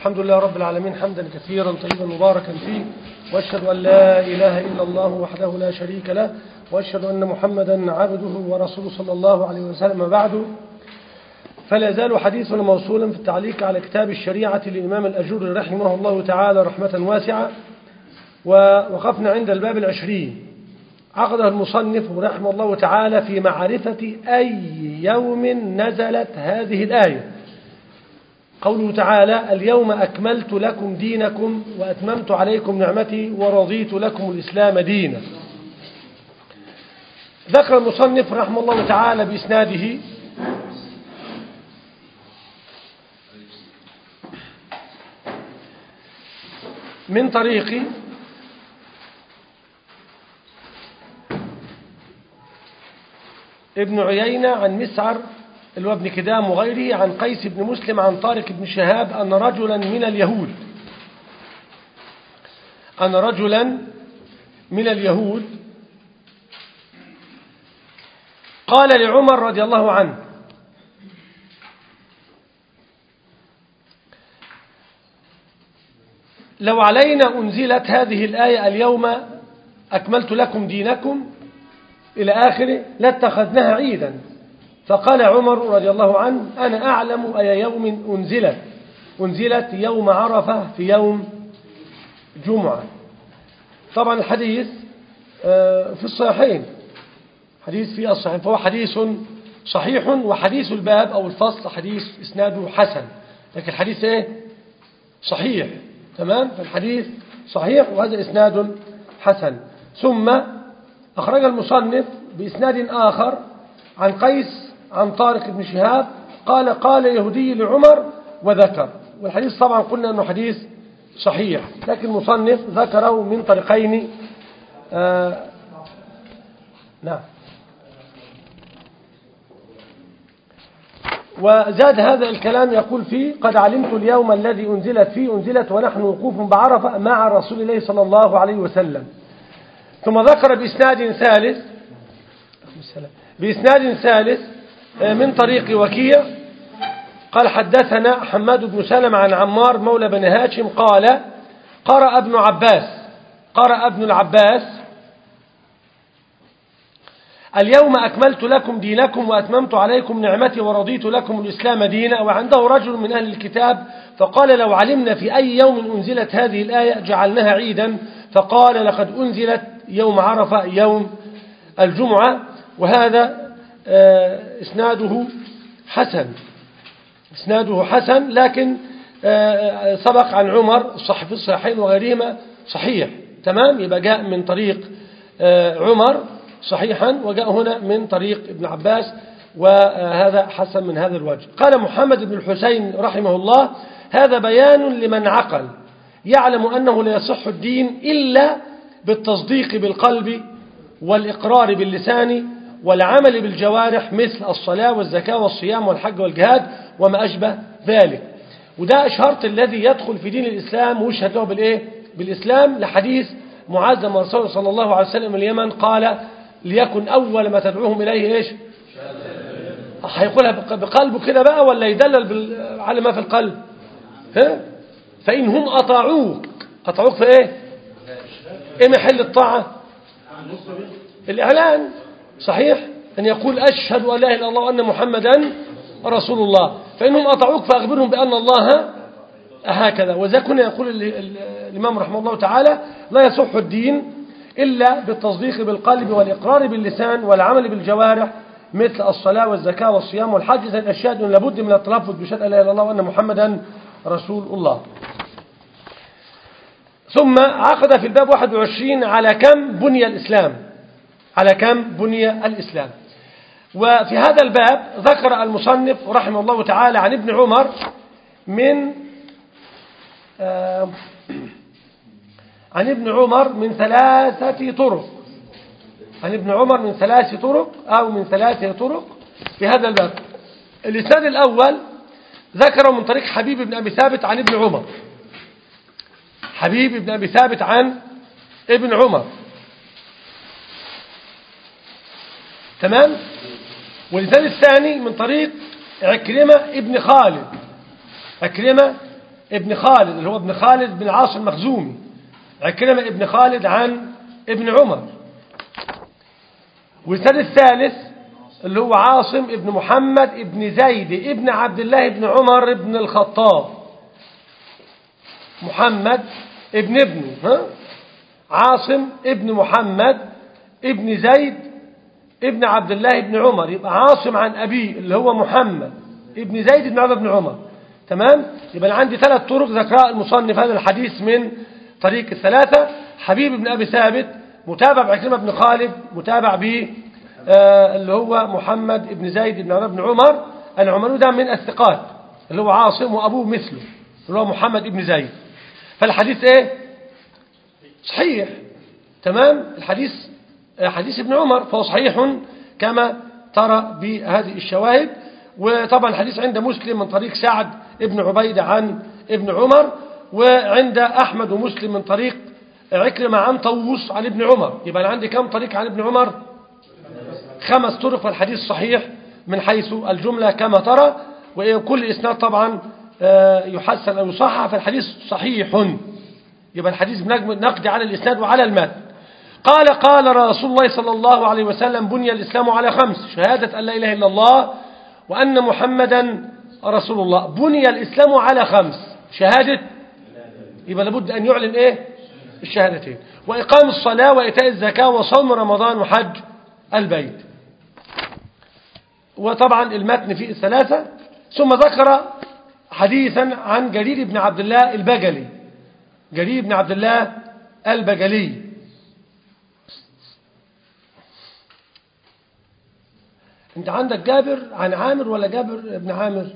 الحمد لله رب العالمين حمدا كثيرا طيبا مباركا فيه وأشهد أن لا إله إلا الله وحده لا شريك له وأشهد أن محمدا عبده ورسوله صلى الله عليه وسلم بعد فلا يزال حديثنا موصولا في التعليق على كتاب الشريعة للإمام الأجور رحمه الله تعالى رحمة واسعة ووقفنا عند الباب العشرين عقده المصنف رحمه الله تعالى في معرفة أي يوم نزلت هذه الآية قوله تعالى اليوم أكملت لكم دينكم وأتممت عليكم نعمتي ورضيت لكم الإسلام دينا ذكر المصنف رحمه الله تعالى بإسناده من طريق ابن عيينة عن مسعر اللي هو ابن كدام وغيره عن قيس بن مسلم عن طارق بن شهاب أن رجلا من اليهود أن رجلا من اليهود قال لعمر رضي الله عنه لو علينا أنزلت هذه الآية اليوم أكملت لكم دينكم إلى آخره لاتخذناها عيدا فقال عمر رضي الله عنه أنا أعلم أي يوم أنزلت أنزلت يوم عرفة في يوم جمعة طبعا الحديث في الصحيحين حديث في الصحيحين فهو حديث صحيح وحديث الباب أو الفصل حديث إسناده حسن لكن الحديث إيه؟ صحيح تمام فالحديث صحيح وهذا إسناد حسن ثم أخرج المصنف بإسناد آخر عن قيس عن طارق بن شهاب قال قال يهودي لعمر وذكر والحديث طبعا قلنا أنه حديث صحيح لكن المصنف ذكره من طريقين آه نعم وزاد هذا الكلام يقول فيه قد علمت اليوم الذي أنزلت فيه أنزلت ونحن وقوف بعرفة مع رسول الله صلى الله عليه وسلم ثم ذكر بإسناد ثالث بإسناد ثالث من طريق وكيع قال حدثنا حماد بن سلم عن عمار مولى بن هاشم قال قرأ ابن عباس قرأ ابن العباس اليوم أكملت لكم دينكم وأتممت عليكم نعمتي ورضيت لكم الإسلام دينا وعنده رجل من أهل الكتاب فقال لو علمنا في أي يوم أنزلت هذه الآية جعلناها عيدا فقال لقد أنزلت يوم عرفة يوم الجمعة وهذا اسناده حسن اسناده حسن لكن سبق عن عمر صح في الصحيحين وغيرهما صحيح تمام يبقى جاء من طريق عمر صحيحا وجاء هنا من طريق ابن عباس وهذا حسن من هذا الوجه قال محمد بن الحسين رحمه الله هذا بيان لمن عقل يعلم أنه لا يصح الدين إلا بالتصديق بالقلب والإقرار باللسان والعمل بالجوارح مثل الصلاة والزكاة والصيام والحج والجهاد وما أشبه ذلك وده شرط الذي يدخل في دين الإسلام ويشهد له بالإيه؟ بالإسلام لحديث معاذ لما رسول صلى الله عليه وسلم اليمن قال ليكن أول ما تدعوهم إليه إيش هيقولها بقلبه كده بقى ولا يدلل على ما في القلب ها؟ فإن هم أطاعوك أطاعوك في إيه إيه محل الطاعة الإعلان صحيح أن يقول أشهد أن لا إله إلا الله وأن محمدا رسول الله فإنهم أطاعوك فأخبرهم بأن الله هكذا وذا كنا يقول الإمام رحمه الله تعالى لا يصح الدين إلا بالتصديق بالقلب والإقرار باللسان والعمل بالجوارح مثل الصلاة والزكاة والصيام والحج زي الأشياء دون لابد من التلفظ بشهادة لا إله إلا الله وأن محمدا رسول الله ثم عقد في الباب 21 على كم بني الإسلام على كم بني الإسلام وفي هذا الباب ذكر المصنف رحمه الله تعالى عن ابن عمر من آه عن ابن عمر من ثلاثة طرق عن ابن عمر من ثلاث طرق أو من ثلاثة طرق في هذا الباب الإسناد الأول ذكره من طريق حبيب بن أبي ثابت عن ابن عمر حبيب بن أبي ثابت عن ابن عمر تمام والإسناد الثاني من طريق عكرمة ابن خالد عكرمة ابن خالد اللي هو ابن خالد بن عاص المخزومي عكرمة ابن خالد عن ابن عمر والسند الثالث اللي هو عاصم ابن محمد ابن زيد ابن عبد الله ابن عمر ابن الخطاب محمد ابن ابنه ها عاصم ابن محمد ابن زيد ابن عبد الله ابن عمر يبقى عاصم عن أبيه اللي هو محمد ابن زيد بن عبد بن عمر تمام يبقى أنا عندي ثلاث طرق ذكرها المصنف هذا الحديث من طريق الثلاثة حبيب بن أبي ثابت متابع بعكرمة بن خالد متابع ب آه اللي هو محمد ابن زيد بن عبد بن عمر العمري ده من الثقات اللي هو عاصم وأبوه مثله اللي هو محمد ابن زيد فالحديث ايه صحيح تمام الحديث حديث ابن عمر فهو صحيح كما ترى بهذه الشواهد وطبعا الحديث عند مسلم من طريق سعد ابن عبيدة عن ابن عمر وعند أحمد ومسلم من طريق عكرمة عن طووس عن ابن عمر يبقى أنا عندي كم طريق عن ابن عمر خمس طرق والحديث صحيح من حيث الجملة كما ترى وكل إسناد طبعا يحسن أو يصحح فالحديث صحيح يبقى الحديث نقد على الإسناد وعلى المتن قال قال رسول الله صلى الله عليه وسلم بني الإسلام على خمس شهادة أن لا إله إلا الله وأن محمدا رسول الله بني الإسلام على خمس شهادة يبقى لابد أن يعلن إيه الشهادتين وإقام الصلاة وإيتاء الزكاة وصوم رمضان وحج البيت وطبعا المتن فيه الثلاثة ثم ذكر حديثا عن جرير بن عبد الله البجلي جرير بن عبد الله البجلي انت عندك جابر عن عامر ولا جابر ابن عامر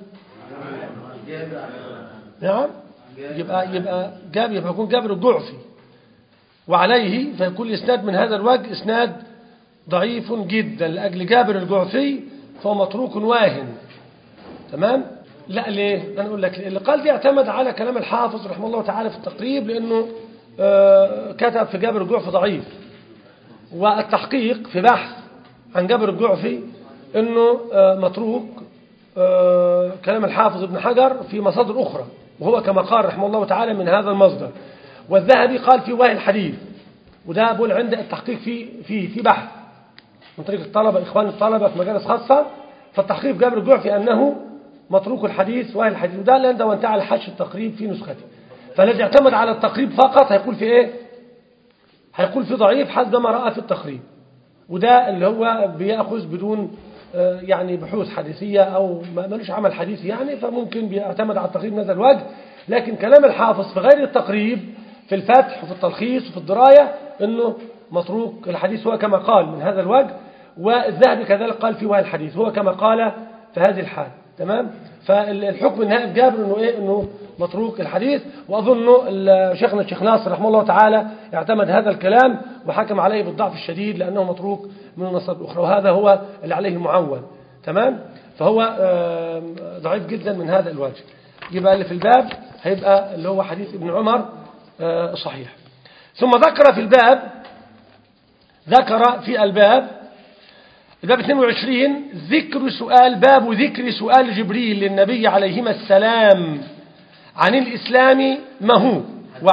نعم يبقى يبقى جابر يبقى يكون جابر الجعفي وعليه فيكون الاسناد من هذا الوجه اسناد ضعيف جدا لاجل جابر الجعفي فهو متروك واهن تمام لا ليه انا اقول لك اللي قال دي اعتمد على كلام الحافظ رحمه الله تعالى في التقريب لانه آه كتب في جابر الجعفي ضعيف والتحقيق في بحث عن جابر الجعفي انه آه متروك آه كلام الحافظ ابن حجر في مصادر اخرى وهو كما قال رحمه الله تعالى من هذا المصدر والذهبي قال في واهي الحديث وده بقول عند التحقيق في في في بحث من طريق الطلبه اخوان الطلبه في مجالس خاصه فالتحقيق جابر الجعفي انه متروك الحديث واهل الحديث وده لان ده وانتهى على حش التقريب في نسخته فالذي اعتمد على التقريب فقط هيقول في ايه هيقول في ضعيف حسب ما راى في التقريب وده اللي هو بياخذ بدون يعني بحوث حديثية أو ملوش عمل حديثي يعني فممكن بيعتمد على التقريب من هذا الوجه لكن كلام الحافظ في غير التقريب في الفتح وفي التلخيص وفي الدراية أنه متروك الحديث هو كما قال من هذا الوجه والذهبي كذلك قال في وهي الحديث هو كما قال في هذه الحال تمام فالحكم النهائي في جابر انه ايه انه متروك الحديث واظن شيخنا الشيخ ناصر رحمه الله تعالى اعتمد هذا الكلام وحكم عليه بالضعف الشديد لانه متروك من المصادر الاخرى وهذا هو اللي عليه المعول تمام فهو ضعيف جدا من هذا الوجه يبقى اللي في الباب هيبقى اللي هو حديث ابن عمر صحيح ثم ذكر في الباب ذكر في الباب الباب 22 ذكر سؤال باب ذكر سؤال جبريل للنبي عليهما السلام عن الإسلام ما هو و...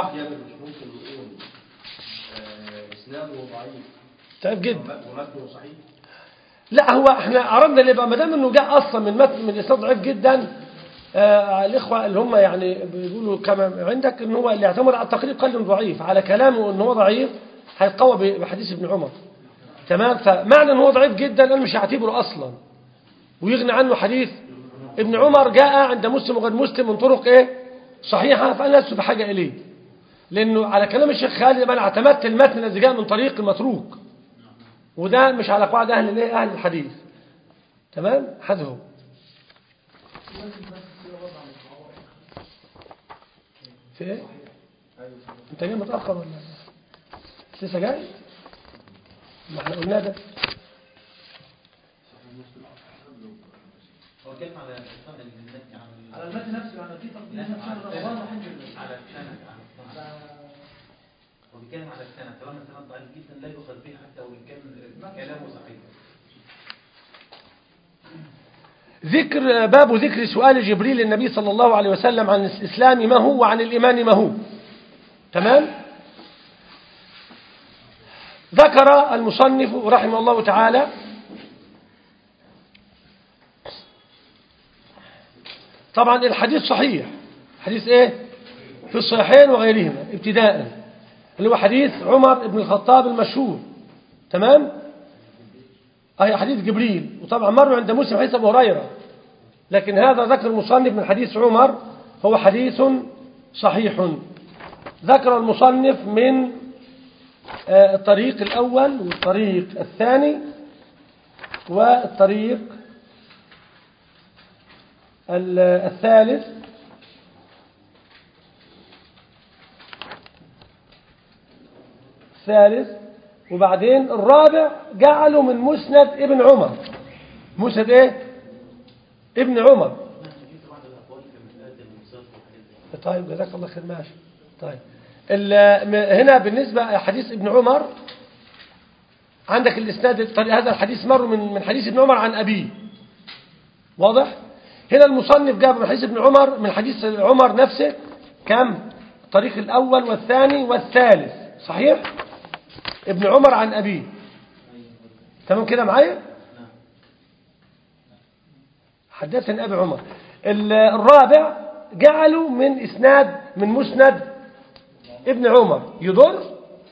طيب جدا لا هو احنا عرضنا اللي بقى ما دام انه جاء اصلا من متن من الاسناد ضعيف جدا آه الاخوه اللي هم يعني بيقولوا كما عندك ان هو اللي اعتمد على التقريب قال انه ضعيف على كلامه ان هو ضعيف هيتقوى بحديث ابن عمر تمام فمعنى ان هو ضعيف جدا انا مش هعتبره اصلا ويغني عنه حديث ابن عمر جاء عند مسلم وغير مسلم من طرق ايه صحيحه فانا لست بحاجه اليه لانه على كلام الشيخ خالد انا اعتمدت المتن الذي جاء من طريق المتروك وده مش على قواعد اهل الايه اهل الحديث تمام هذا هو في ايه انت جاي متاخر ولا لسه جاي ما احنا قلنا ده هو كيف على يعني على المتن نفسه يعني في تقديم لا، شهر على رمضان السنة. وحج البيت. على السنة على هو بيتكلم على السنة طالما السنة ضعيف جدا لا يؤخذ به حتى وإن كان كلامه صحيح ذكر باب ذكر سؤال جبريل للنبي صلى الله عليه وسلم عن الإسلام ما هو وعن الإيمان ما هو تمام ذكر المصنف رحمه الله تعالى طبعا الحديث صحيح حديث ايه في الصحيحين وغيرهما ابتداء اللي هو حديث عمر بن الخطاب المشهور تمام أي حديث جبريل وطبعا مروا عند مسلم حديث أبو هريرة لكن هذا ذكر المصنف من حديث عمر هو حديث صحيح ذكر المصنف من آه، الطريق الأول والطريق الثاني والطريق ال- الثالث الثالث وبعدين الرابع جعله من مسند ابن عمر مسند ايه ابن عمر طيب جزاك الله خير ماشي طيب ال- م- هنا بالنسبة حديث ابن عمر عندك الاسناد الطريق- هذا الحديث مر من من حديث ابن عمر عن أبيه واضح هنا المصنف جاب من حديث ابن عمر من حديث عمر نفسه كم الطريق الأول والثاني والثالث صحيح ابن عمر عن أبيه تمام كده معايا حدثني أبي عمر ال- الرابع جعلوا من إسناد من مسند ابن عمر يضر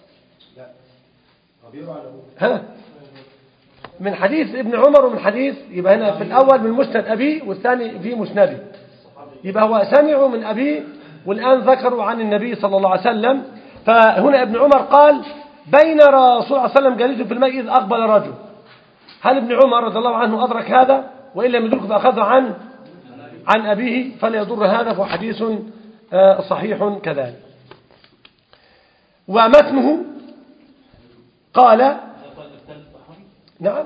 ها من حديث ابن عمر ومن حديث يبقى هنا في الأول من مسند أبيه والثاني في مسنده يبقى هو سمعوا من أبيه والآن ذكروا عن النبي صلى الله عليه وسلم فهنا ابن عمر قال بين رسول الله صلى الله عليه وسلم جالس في الماء إذ أقبل رجل هل ابن عمر رضي الله عنه أدرك هذا وإن لم يدرك فأخذه عن عن أبيه فلا يضر هذا فهو حديث آه، صحيح كذلك ومتنه قال نعم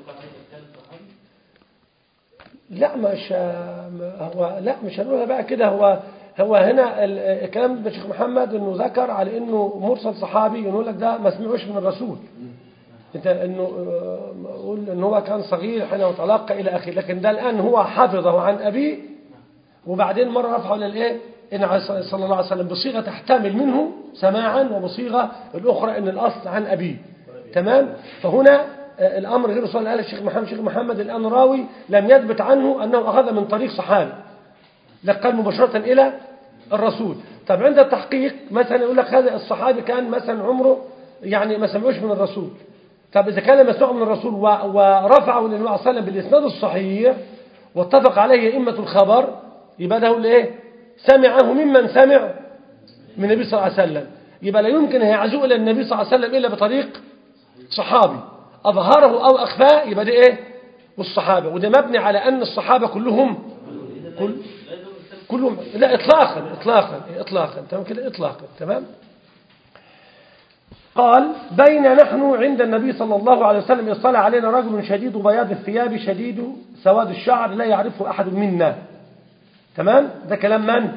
لا مش ما هو لا مش هنقولها بقى كده هو هو هنا ال- الكلام ده الشيخ محمد انه ذكر على انه مرسل صحابي يقول لك ده ما سمعوش من الرسول انت انه آه، قول ان هو كان صغير حين تلقى الى اخره لكن ده الان هو حفظه عن ابيه وبعدين مره رفعه للايه ان عليه صلى الله عليه وسلم بصيغه تحتمل منه سماعا وبصيغه الاخرى ان الاصل عن ابيه تمام فهنا آه، الامر غير صلى قال الشيخ محمد الشيخ محمد الان راوي لم يثبت عنه انه اخذ من طريق صحابي لا قال مباشره الى الرسول طب عند التحقيق مثلا يقول لك هذا الصحابي كان مثلا عمره يعني ما سمعوش من الرسول طب إذا كان مسموع من الرسول و- ورفعه للنبي صلى الله عليه وسلم بالإسناد الصحيح واتفق عليه أئمة الخبر يبقى ده الايه سمعه ممن سمع من النبي صلى الله عليه وسلم يبقى لا يمكن أن يعزو إلى النبي صلى الله عليه وسلم إلا بطريق صحابي أظهره أو أخفاه يبقى ده إيه والصحابة وده مبني على أن الصحابة كلهم كل كلهم لا إطلاقا إطلاقا إطلاقا تمام كده إطلاقا تمام قال بين نحن عند النبي صلى الله عليه وسلم اطلع علينا رجل شديد بياض الثياب شديد سواد الشعر لا يعرفه أحد منا تمام ده كلام من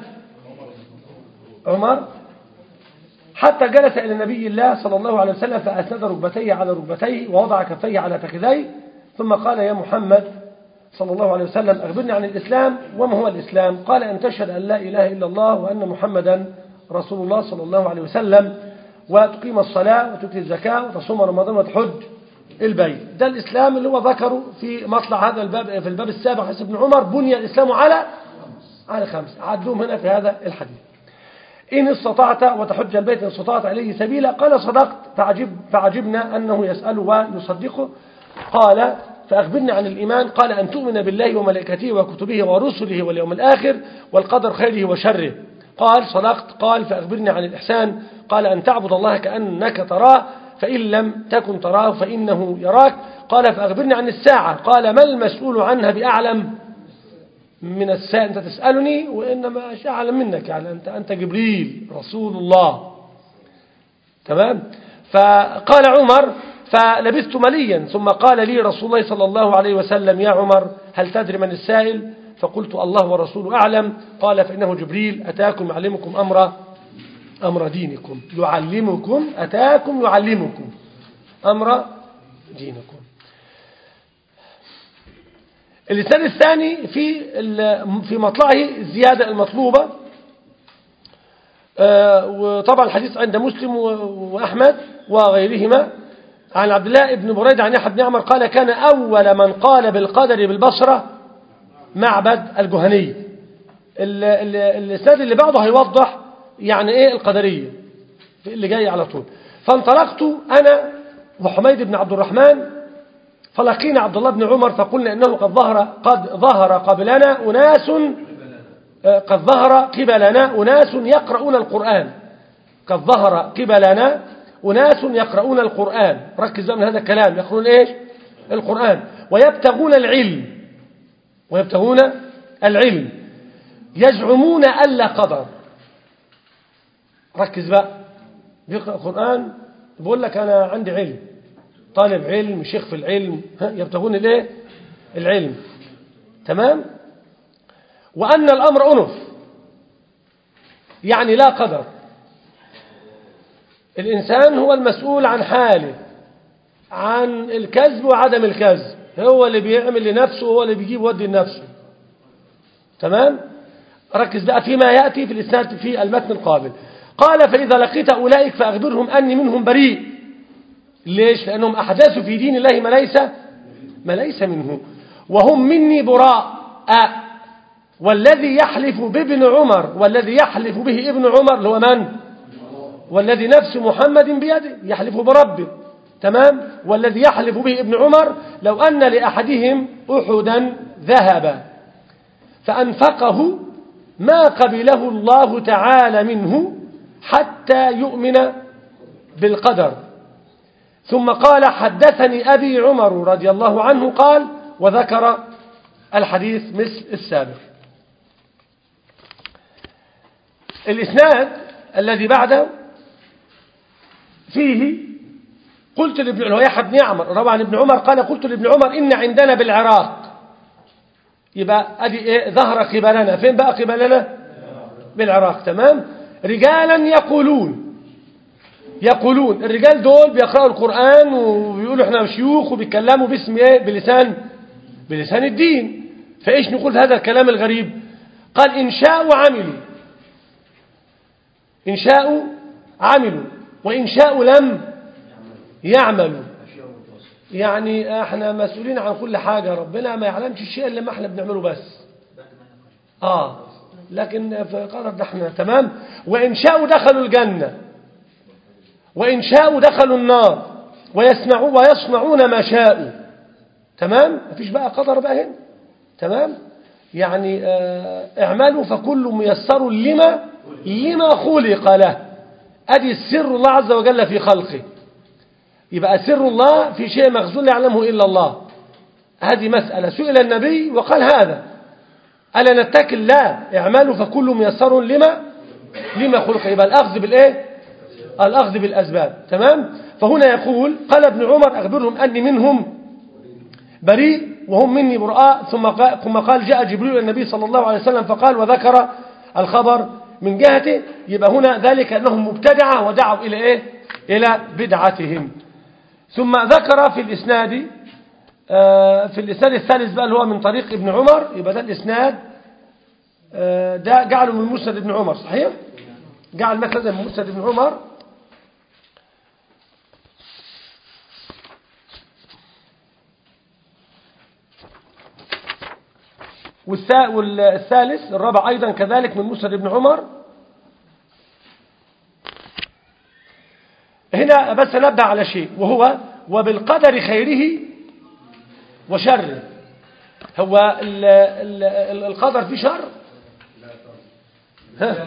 عمر حتى جلس إلى نبي الله صلى الله عليه وسلم فأسند ركبتيه على ركبتيه ووضع كفيه على فخذيه ثم قال يا محمد صلى الله عليه وسلم أخبرني عن الإسلام وما هو الإسلام قال أن تشهد أن لا إله إلا الله وأن محمدا رسول الله صلى الله عليه وسلم وتقيم الصلاة وتؤتي الزكاة وتصوم رمضان وتحج البيت ده الإسلام اللي هو ذكره في مطلع هذا الباب في الباب السابع حسب ابن عمر بني الإسلام على على خمس عدوهم هنا في هذا الحديث إن استطعت وتحج البيت إن استطعت عليه سبيلا قال صدقت فعجب فعجبنا أنه يسأله ويصدقه قال فأخبرني عن الإيمان قال أن تؤمن بالله وملائكته وكتبه ورسله واليوم الآخر والقدر خيره وشره قال صدقت قال فأخبرني عن الإحسان قال أن تعبد الله كأنك تراه فإن لم تكن تراه فإنه يراك قال فأخبرني عن الساعة قال ما المسؤول عنها بأعلم من السائل أنت تسألني وإنما أشياء أعلم منك يعني أنت, أنت جبريل رسول الله تمام فقال عمر فلبثت مليا ثم قال لي رسول الله صلى الله عليه وسلم يا عمر هل تدري من السائل فقلت الله ورسوله أعلم قال فإنه جبريل أتاكم يعلمكم أمر أمر دينكم يعلمكم أتاكم يعلمكم أمر دينكم الإسناد الثاني في ال- في مطلعه الزيادة المطلوبة آه، وطبعا الحديث عند مسلم و- وأحمد وغيرهما عن عبد الله بن بريدة عن يحيى بن عمر قال كان أول من قال بالقدر بالبصرة معبد الجهني ال- ال- الإسناد اللي بعده هيوضح يعني إيه القدرية اللي جاي على طول فانطلقت أنا وحميد بن عبد الرحمن فلقينا عبد الله بن عمر فقلنا إنه قد ظهر قد ظهر قبلنا أناس آه، قد ظهر قبلنا أناس يقرؤون القرآن قد ظهر قبلنا أناس يقرؤون القرآن ركز بقى من هذا الكلام يقرؤون إيش القرآن ويبتغون العلم ويبتغون العلم يزعمون ألا قدر ركز بقى بيقرأ القرآن بيقول لك أنا عندي علم طالب علم شيخ في العلم ها يبتغون الايه العلم تمام وأن الأمر أنف يعني لا قدر الإنسان هو المسؤول عن حاله عن الكذب وعدم الكذب هو اللي بيعمل لنفسه هو اللي بيجيب ودي لنفسه تمام ركز بقى فيما يأتي في الإسناد في المتن القابل قال فإذا لقيت أولئك فأخبرهم أني منهم بريء ليش لأنهم أحدثوا في دين الله ما ليس ما ليس منه وهم مني براء والذي يحلف بابن عمر والذي يحلف به ابن عمر اللي هو من والذي نفس محمد بيده يحلف بربه تمام والذي يحلف به ابن عمر لو أن لأحدهم أحدا ذهب فأنفقه ما قبله الله تعالى منه حتى يؤمن بالقدر ثم قال حدثني أبي عمر رضي الله عنه قال وذكر الحديث مثل السابق الإسناد الذي بعده فيه قلت لابن هو يحيى بن عمر روى عن ابن عمر قال قلت لابن عمر إن عندنا بالعراق يبقى أدي إيه ظهر قبلنا فين بقى قبلنا بالعراق تمام رجالا يقولون يقولون الرجال دول بيقرأوا القرآن وبيقولوا احنا شيوخ وبيتكلموا باسم ايه بلسان بلسان الدين فايش نقول هذا الكلام الغريب قال إن شاءوا عملوا إن شاءوا عملوا وإن شاءوا لم يعملوا يعني احنا مسؤولين عن كل حاجة ربنا ما يعلمش الشيء اللي ما احنا بنعمله بس اه لكن في قدر ده احنا تمام وإن شاءوا دخلوا الجنة وإن شاءوا دخلوا النار ويسمعوا ويصنعون ما شاءوا تمام مفيش بقى قدر بقى هنا تمام يعني اه اعملوا فكل ميسر لما لما خلق له ادي السر الله عز وجل في خلقه يبقى سر الله في شيء مخزون لا يعلمه إلا الله هذه مسألة سئل النبي وقال هذا ألا نتكل لا اعملوا فكل ميسر لما لما خلق يبقى الأخذ بالإيه الأخذ بالأسباب تمام فهنا يقول قال ابن عمر أخبرهم أني منهم بريء وهم مني براء ثم قال, ثم قال جاء جبريل إلى النبي صلى الله عليه وسلم فقال وذكر الخبر من جهته يبقى هنا ذلك أنهم مبتدعة ودعوا إلى إيه إلى بدعتهم ثم ذكر في الإسناد في الإسناد الثالث بقى اللي هو من طريق ابن عمر يبقى ده الإسناد ده جعله من مسند ابن عمر صحيح جعل مثلا من مسند ابن عمر والثالث الرابع أيضا كذلك من مسند ابن عمر هنا بس نبه على شيء وهو وبالقدر خيره وشره هو ال ال ال القدر فيه شر ها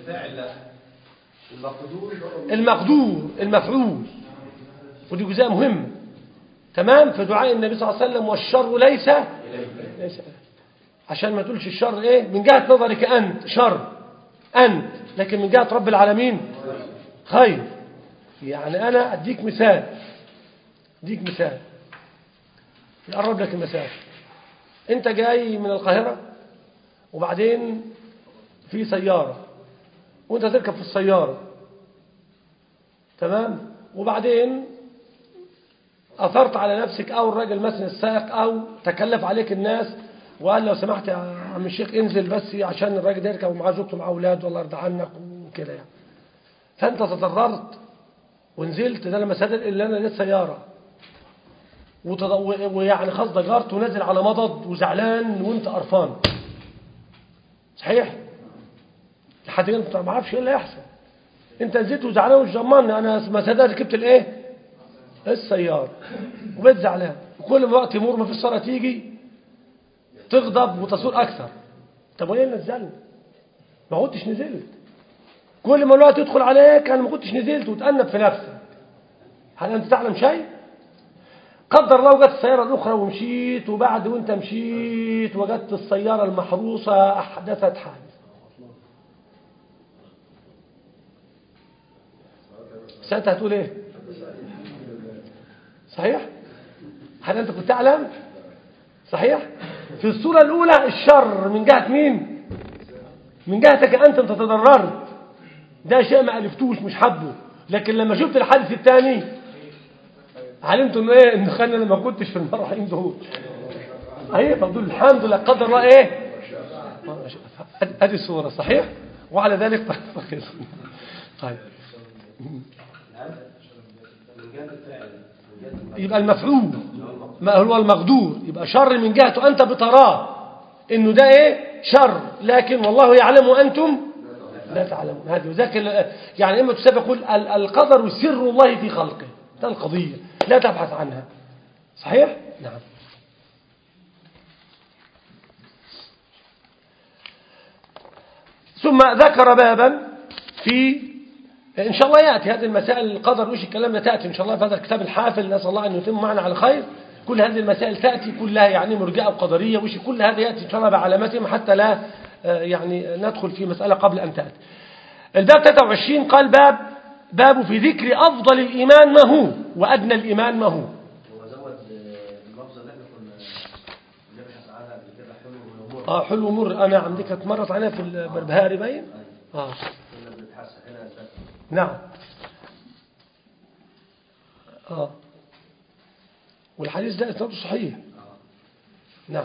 المقدور المفعول ودي جزاء مهمة تمام في دعاء النبي صلى الله عليه وسلم والشر ليس ليس عشان ما تقولش الشر ايه من جهة نظرك أنت شر أنت لكن من جهة رب العالمين خير يعني أنا أديك مثال أديك مثال يقرب لك المثال أنت جاي من القاهرة وبعدين في سيارة وأنت تركب في السيارة تمام وبعدين أثرت على نفسك أو الراجل مثلا السائق أو تكلف عليك الناس وقال لو سمحت يا عم الشيخ انزل بس عشان الراجل ده يركب ومعاه زوجته ومعاه أولاد والله يرضى عنك وكده يعني فأنت تضررت ونزلت ده لما سدد إلا أنا لقيت سيارة وتض... و- ويعني خلاص ضجرت ونازل على مضض وزعلان وانت قرفان صحيح لحد انت ما اعرفش ايه اللي هيحصل انت نزلت وزعلان وجمرني انا ما صدقت ركبت الايه السيارة وبقيت زعلان وكل ما وقت يمر ما فيش سيارة تيجي تغضب وتصور اكثر طب وايه اللي نزلني ما كنتش نزلت كل ما الوقت يدخل عليك انا ما كنتش نزلت وتأنب في نفسك هل انت تعلم شيء قدر الله وجدت السيارة الأخرى ومشيت وبعد وانت مشيت وجدت السيارة المحروسة أحدثت حادث ساعتها هتقول ايه صحيح هل انت كنت تعلم صحيح في الصورة الأولى الشر من جهة مين من جهتك أنت أنت تضررت ده شيء ما ألفتوش مش حبه لكن لما شفت الحادث الثاني علمت انه ايه ان خلنا انا ما كنتش في المرحلين دول ايه فدول الحمد لله قدر الله ايه ادي الصوره صحيح وعلى ذلك فخذ طيب يبقى المفعول ما هو المقدور يبقى شر من جهته انت بتراه انه ده ايه شر لكن والله يعلم وانتم لا تعلمون هذه وذاك ال- يعني اما تسبق يقول ال- القدر سر الله في خلقه ده القضيه لا تبحث عنها صحيح نعم ثم ذكر بابا في إن شاء الله يأتي هذه المسائل القدر وش الكلام ده تأتي إن شاء الله في هذا الكتاب الحافل نسأل الله أن يتم معنا على خير كل هذه المسائل تأتي كلها يعني مرجئة وقدرية وش كل هذا يأتي إن شاء الله بعلامتهم حتى لا آه، يعني ندخل في مسألة قبل أن تأتي الباب 23 قال باب باب في ذكر أفضل الإيمان ما هو وأدنى الإيمان ما هو وزود اللفظة اللي احنا كنا بنبحث عنها قبل كده حلو والامور آه حلو مر أنا عندي كانت مرت عليها في البربهاري باين آه كنا بنبحث هنا ده نعم آه والحديث ده إسناده صحيح نعم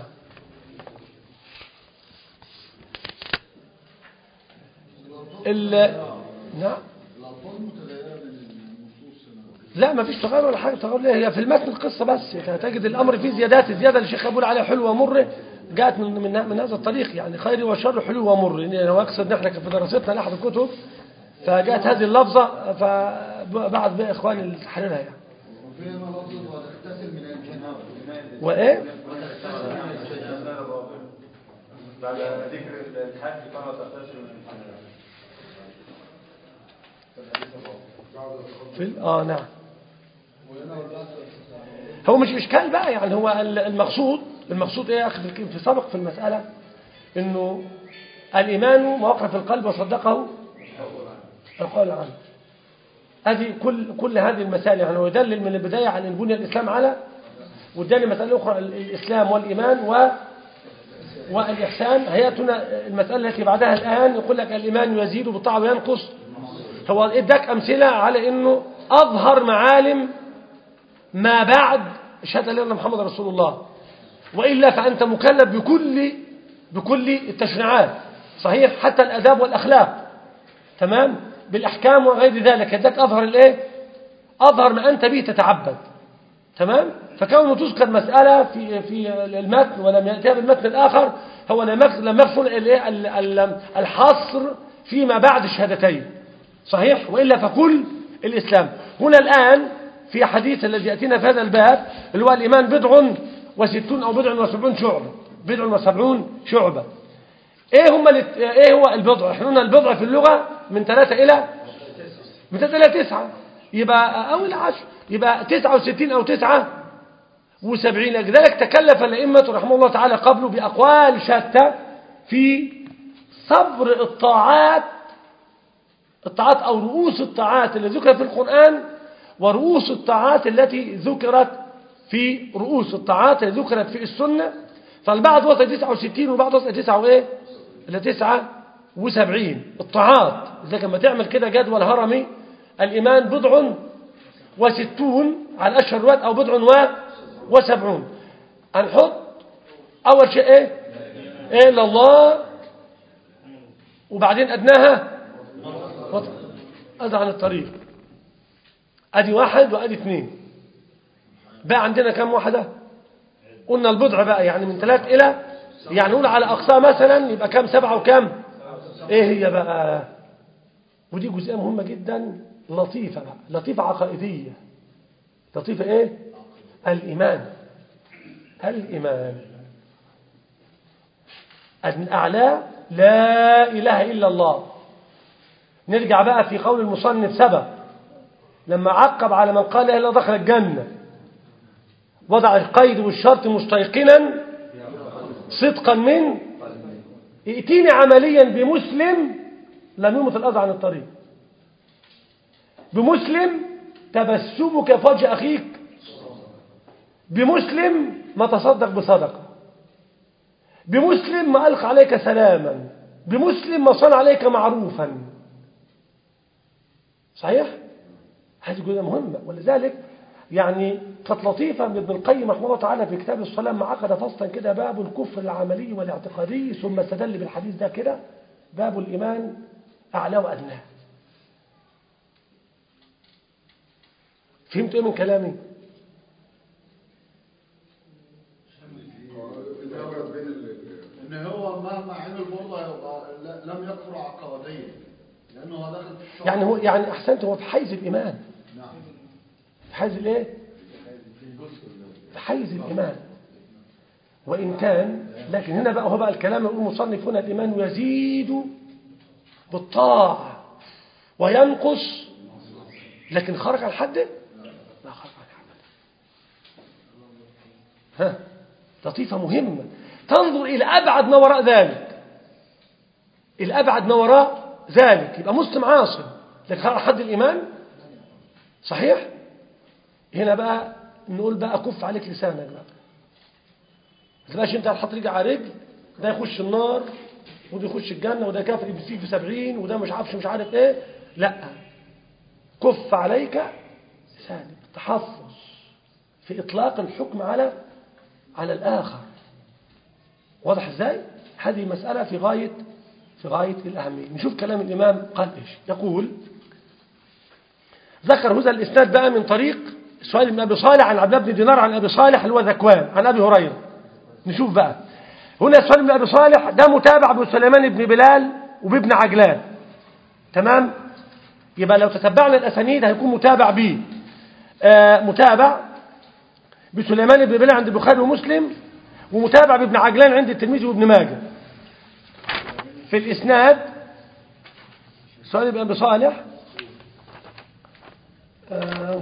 ال نعم لا ما فيش تغير ولا حاجة تغير ليه هي في المتن القصة بس يعني تجد الأمر فيه زيادات الزيادة اللي الشيخ بيقول عليها حلو ومر جاءت من, من, من هذا الطريق يعني خير وشر حلو ومر يعني هو أقصد نحن في دراستنا لأحد الكتب فجاءت هذه اللفظة فبعد بقى إخواني اللي تحررها يعني وإيه بعد ذكر الحج كما تغتسل من الحمام في ال- آه نعم هو مش إشكال بقى يعني هو ال- المقصود المقصود إيه يا أخي في في سبق في المسألة إنه الإيمان ما وقع في القلب وصدقه القول عنه هذه كل كل هذه المسائل يعني هو يدلل من البداية على أن بني الإسلام على واداني مسألة أخرى ال- الإسلام والإيمان و والإحسان هيأتنا المسألة التي بعدها الآن يقول لك الإيمان يزيد بالطاعة وينقص هو اداك أمثلة على أنه أظهر معالم ما بعد شهادة لأن محمد رسول الله وإلا فأنت مكلف بكل بكل التشريعات صحيح حتى الأداب والأخلاق تمام بالأحكام وغير ذلك اداك أظهر الإيه أظهر ما أنت به تتعبد تمام فكونه تذكر مسألة في في المتن ولم يأتيها بالمتن الآخر هو لم يغ- لم يغفل الإيه؟ ال- ال- الحصر فيما بعد الشهادتين صحيح وإلا فكل الإسلام هنا الآن في حديث الذي يأتينا في هذا الباب اللي هو الإيمان بضع وستون أو بضع وسبعون شعبة بضع وسبعون شعبة إيه, هم الات- إيه هو البضع احنا قلنا البضع في اللغة من ثلاثة إلى من ثلاثة إلى تسعة يبقى أو العشر يبقى تسعة وستين أو تسعة وسبعين لذلك تكلف الأئمة رحمه الله تعالى قبله بأقوال شتى في صبر الطاعات الطاعات أو رؤوس الطاعات اللي ذكرت في القرآن ورؤوس الطاعات التي ذكرت في رؤوس الطاعات التي ذكرت في السنة فالبعض وصل 69 وبعض وصل 9 وإيه؟ إلى 79 الطاعات إذا لما تعمل كده جدول هرمي الإيمان بضع وستون على أشهر الوقت أو بضع و وسبعون هنحط أول شيء إيه إيه إلا الله وبعدين أدناها وط- أدى عن الطريق أدي واحد وأدي اثنين بقى عندنا كم واحدة قلنا البضع بقى يعني من ثلاث إلى يعني نقول على أقصى مثلا يبقى كم سبعة وكم إيه هي بقى ودي جزئية مهمة جدا لطيفة بقى لطيفة عقائدية لطيفة إيه الإيمان الإيمان الأعلى لا إله إلا الله نرجع بقى في قول المصنف سبق لما عقب على من قال لا إله إلا الله دخل الجنة وضع القيد والشرط مستيقنا صدقا من ائتيني عمليا بمسلم لم يمت الأذى عن الطريق بمسلم تبسمك في وجه أخيك بمسلم ما تصدق بصدقة بمسلم ما ألقى عليك سلاما بمسلم ما صنع عليك معروفا صحيح؟ هذه جزئية مهمة ولذلك يعني كانت لطيفة من ابن القيم رحمه الله تعالى في كتاب الصلاة ما عقد فصلا كده باب الكفر العملي والاعتقادي ثم استدل بالحديث ده كده باب الإيمان أعلى وأدناه فهمت إيه من كلامي؟ الفرق بين ال- ان هو مهما عمل برضه هيبقى لا- لم يكفر عقائديا لانه هو داخل في الشرع يعني هو يعني أحسنت هو في حيز الإيمان نعم في حيز الإيه؟ في حيز الإيمان وإن كان لكن هنا بقى هو بقى الكلام يقول المصنف هنا الإيمان يزيد بالطاعة وينقص لكن خرج عن حده لا خرج عن حده ها لطيفة مهمة تنظر إلى أبعد ما وراء ذلك الأبعد ما وراء ذلك يبقى مسلم عاصم لكن خرج عن حد الإيمان صحيح هنا بقى نقول بقى كف عليك لسانك بقى ما تبقاش انت هتحط رجل على رجل ده يخش النار وده يخش الجنة وده كافر يبسيك في سبعين وده مش عارفش مش عارف ايه لا كف عليك لسانك تحفظ في إطلاق الحكم على على الآخر واضح ازاي هذه مسألة في غاية في غاية الأهمية نشوف كلام الإمام قال إيش يقول ذكر هذا الإسناد بقى من طريق سؤال بن أبي صالح عن عبد الله بن دينار عن أبي صالح اللي هو ذكوان عن أبي هريرة نشوف بقى هنا سؤال بن أبي صالح ده متابع بسليمان بن بلال وبابن عجلان تمام يبقى لو تتبعنا الأسانيد هيكون متابع به آه متابع بسليمان بن بلال عند البخاري ومسلم ومتابع بابن عجلان عند الترمذي وابن ماجه في الإسناد سؤال بن أبي صالح آه،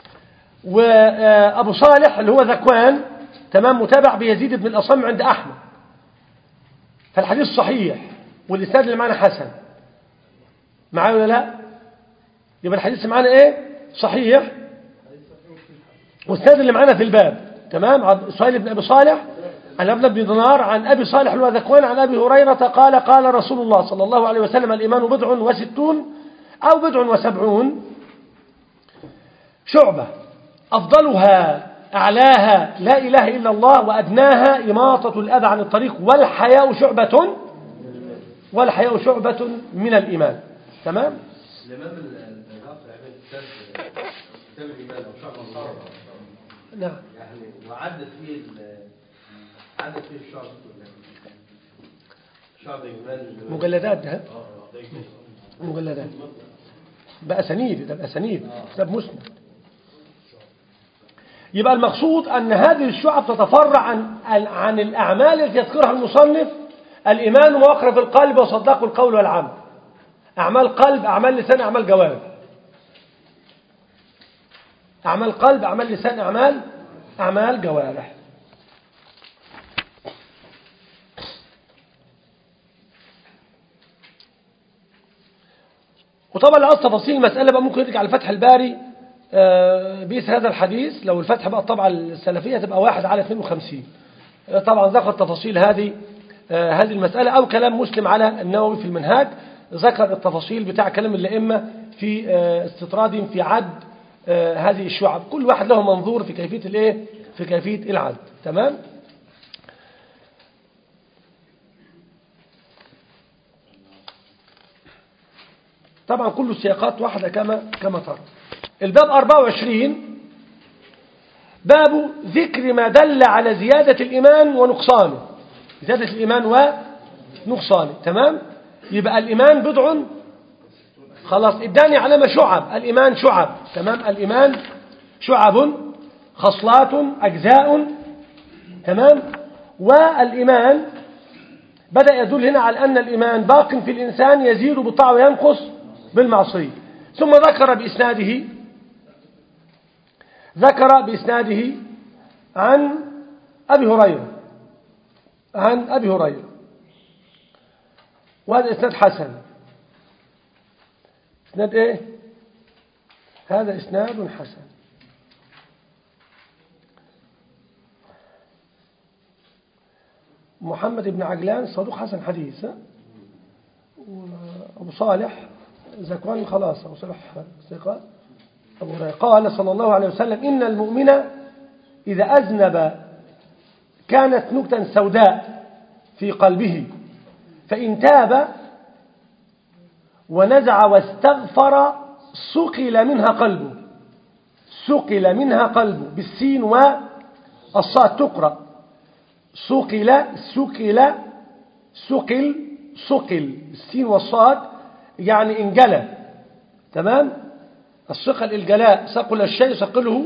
وأبو صالح اللي هو ذكوان تمام متابع بيزيد بن الأصم عند أحمد فالحديث صحيح والإسناد اللي معنا حسن معايا ولا لا يبقى الحديث اللي معنا ايه صحيح والإسناد اللي معنا في الباب تمام عن سهيل بن أبي صالح عن ابن بن دينار عن أبي صالح اللي هو ذكوان عن أبي هريرة قال قال رسول الله صلى الله عليه وسلم الإيمان بضع وستون أو بضع وسبعون شعبة أفضلها أعلاها لا إله إلا الله وأدناها إماطة الأذى عن الطريق والحياء شعبة والحياء شعبة من الإيمان تمام الإمام الغافر عمل كتاب كتاب الإيمان أو شعب الصرف نعم يعني وعدت فيه ال- عدت فيه الشعب كلها شعب الإيمان مجلدات ده مجلدات بأسانيد ده بأسانيد كتاب مسند يبقى المقصود أن هذه الشعب تتفرع عن عن الأعمال التي يذكرها المصنف الإيمان وقر في القلب وصدق القول والعمل أعمال قلب أعمال لسان أعمال جوارح أعمال قلب أعمال لسان أعمال أعمال جوارح وطبعا لو عاوز تفاصيل المسألة بقى ممكن يرجع لفتح الباري آه، بيس هذا الحديث لو الفتح بقى الطبعة السلفية تبقى واحد على 52 آه، طبعا ذكر تفاصيل هذه آه، هذه المسألة أو كلام مسلم على النووي في المنهاج ذكر التفاصيل بتاع كلام الأئمة في آه، استطرادهم في عد آه هذه الشعب كل واحد له منظور في كيفية الايه في كيفية العد تمام طبعا كل السياقات واحدة كما كما ترى الباب 24 باب ذكر ما دل على زيادة الإيمان ونقصانه زيادة الإيمان ونقصانه تمام يبقى الإيمان بضع خلاص اداني علامة شعب الإيمان شعب تمام الإيمان شعب خصلات أجزاء تمام والإيمان بدأ يدل هنا على أن الإيمان باق في الإنسان يزيد بالطاعة وينقص بالمعصية ثم ذكر بإسناده ذكر بإسناده عن أبي هريرة عن أبي هريرة وهذا إسناد حسن إسناد إيه هذا إسناد حسن محمد بن عجلان صدوق حسن حديث أبو صالح زكوان خلاص أبو صالح ثقة أبو هريرة قال صلى الله عليه وسلم إن المؤمن إذا أذنب كانت نكتة سوداء في قلبه فإن تاب ونزع واستغفر سقل منها قلبه سقل منها قلبه بالسين والصاد تقرأ سقل سقل سقل سقل السين والصاد يعني انجلى تمام الثقل الجلاء ثقل الشيء ثقله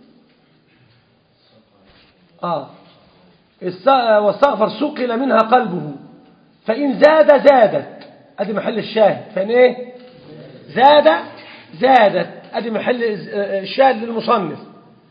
آه واستغفر سقل منها قلبه فإن زاد زادت أدي محل الشاهد فإن إيه زاد زادت أدي محل الشاهد للمصنف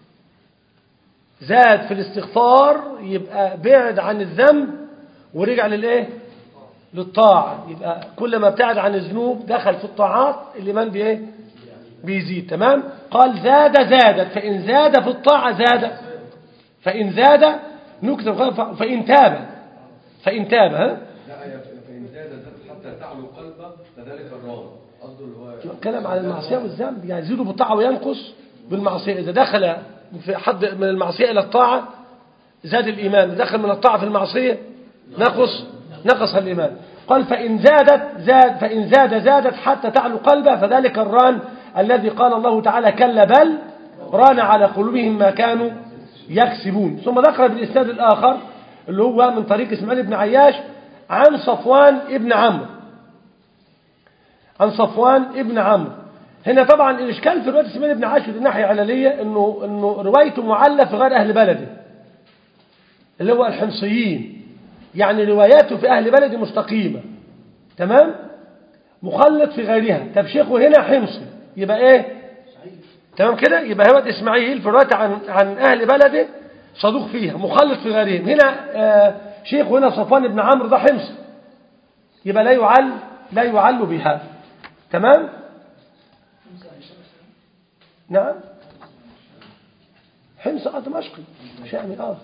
زاد في الاستغفار يبقى بعد عن الذنب ورجع للإيه للطاعة يبقى كل ما ابتعد عن الذنوب دخل في الطاعات الإيمان بإيه بيزيد تمام قال زاد زادت فإن زاد في الطاعة زاد فإن زاد نكتب فإن تاب فإن تاب ها لا فإن زاد زاد حتى تعلو قلبه فذلك الرابع قصده اللي هو الكلام على المعصية والذنب يعني يزيد بالطاعة وينقص بالمعصية إذا دخل في حد من المعصية إلى الطاعة زاد الإيمان دخل من الطاعة في المعصية نقص نقص الإيمان قال فإن زادت زاد فإن زاد زادت حتى تعلو قلبه فذلك الران الذي قال الله تعالى كلا بل ران على قلوبهم ما كانوا يكسبون ثم ذكر بالإسناد الآخر اللي هو من طريق إسماعيل بن عياش عن صفوان ابن عمرو عن صفوان ابن عمرو هنا طبعا الإشكال في رواية إسماعيل بن عياش في الناحية العللية إنه, إنه روايته معلة في غير أهل بلده اللي هو الحمصيين يعني رواياته في أهل بلده مستقيمة تمام مخلط في غيرها طب شيخه هنا حمصي يبقى ايه تمام كده يبقى هو اسماعيل في روايته عن عن اهل بلده صدوق فيها مخلط في غيرهم هنا آه شيخه هنا صفوان بن عمرو ده حمص يبقى لا يعل لا يعل بها تمام نعم حمص اه دمشقي شامي اه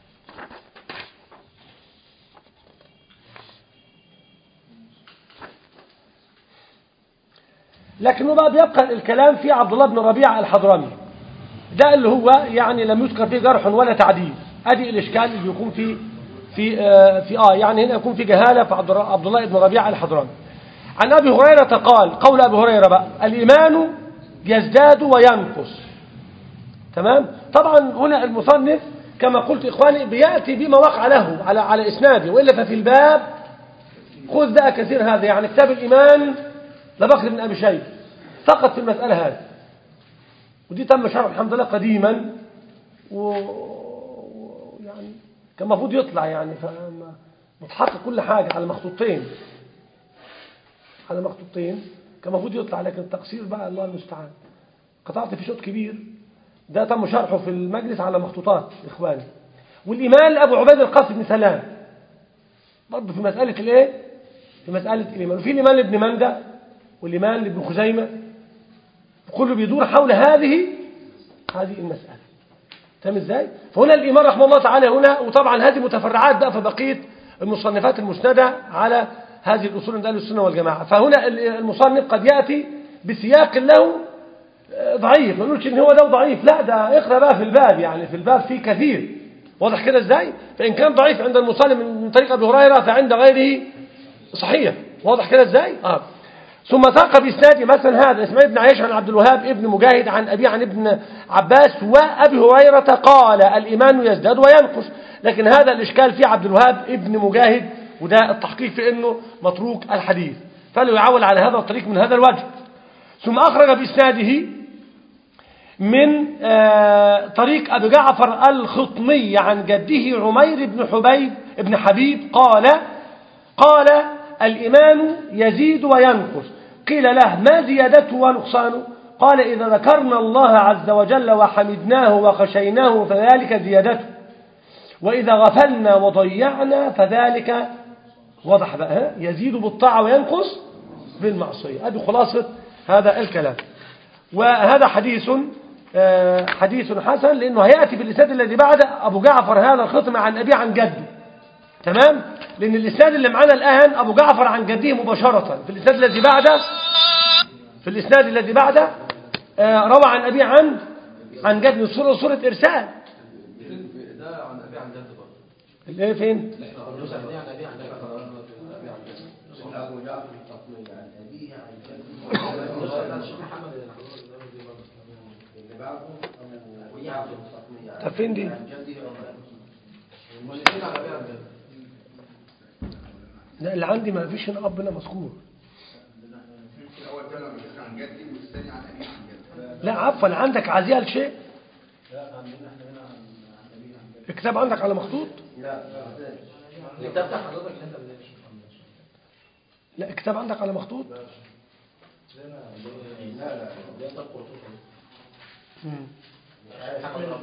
لكنه بقى بيبقى الكلام في عبد الله بن ربيعة الحضرمي ده اللي هو يعني لم يذكر فيه جرح ولا تعديل ادي الاشكال اللي بيكون في في آه في اه يعني هنا يكون في جهاله في عبد الله بن ربيعة الحضرمي عن ابي هريره قال قول ابي هريره بقى الايمان يزداد وينقص تمام طبعا هنا المصنف كما قلت اخواني بياتي بما وقع له على على اسناده والا ففي الباب خذ بقى كثير هذا يعني كتاب الايمان لبكر بن أبي شيبة فقط في المسألة هذه ودي تم شرح الحمد لله قديما ويعني كان المفروض يطلع يعني متحقق كل حاجة على مخطوطين على مخطوطين كان المفروض يطلع لكن التقصير بقى الله المستعان قطعت في شوط كبير ده تم شرحه في المجلس على مخطوطات إخواني والإيمان لأبو عبيد القاسم بن سلام برضه في مسألة الايه في مسألة الإيمان وفي الإيمان لابن مندى والإيمان لابن خزيمة كله بيدور حول هذه هذه المسألة تمام ازاي فهنا الإمام رحمه الله تعالى هنا وطبعا هذه متفرعات بقى في بقية المصنفات المسندة على هذه الأصول عند أهل السنة والجماعة فهنا المصنف قد يأتي بسياق له آه، ضعيف ما نقولش ان هو ده ضعيف لا ده اقرا بقى في الباب يعني في الباب فيه كثير واضح كده ازاي فان كان ضعيف عند المصنف من طريق ابي هريره فعند غيره صحيح واضح كده ازاي اه ثم ساق باسناد مثلا هذا اسماعيل بن عياش عن عبد الوهاب ابن مجاهد عن ابي عن ابن عباس وابي هريره قال الايمان يزداد وينقص لكن هذا الاشكال في عبد الوهاب ابن مجاهد وده التحقيق في انه متروك الحديث فلو يعول على هذا الطريق من هذا الوجه ثم اخرج باسناده من آه، طريق أبي جعفر الخطمي عن جده عمير بن حبيب بن حبيب قال قال الإيمان يزيد وينقص قيل له ما زيادته ونقصانه قال إذا ذكرنا الله عز وجل وحمدناه وخشيناه فذلك زيادته وإذا غفلنا وضيعنا فذلك وضح بقى ها؟ يزيد بالطاعة وينقص بالمعصية هذه خلاصة هذا الكلام وهذا حديث آه، حديث حسن لأنه هيأتي بالإسناد الذي بعده أبو جعفر هذا الخطم عن أبيه عن جده تمام لأن الإسناد اللي معنا الآن أبو جعفر عن جده مباشرة في الإسناد الذي بعده في الإسناد الذي بعده آه، روى عن أبيه عن عن جده صورة صورة إرسال ده عن ابي عن جد برضه اللي هي فين النسخ دي عن ابي عن جد أبو جعفر التطمي عن أبيه عن جده النسخ بتاعت الشيخ محمد اللي بعده أبو جعفر التطمي عن طب فين دي عن جده عمر الاثنين عن ابي عن جد لا اللي عندي ما فيش هنا أب هنا مذكور الأول كلام عن جدي والثاني عن أبيه عن جده لا عفوا عندك عزيها لشيء لا عندنا احنا هنا عن عن ابي عن جد الكتاب عندك على مخطوط لا الكتاب بتاع حضرتك اللي انت بتناقش لا الكتاب عندك على مخطوط لنا لا لا ده طب قرطوس مم. محمد رمضان.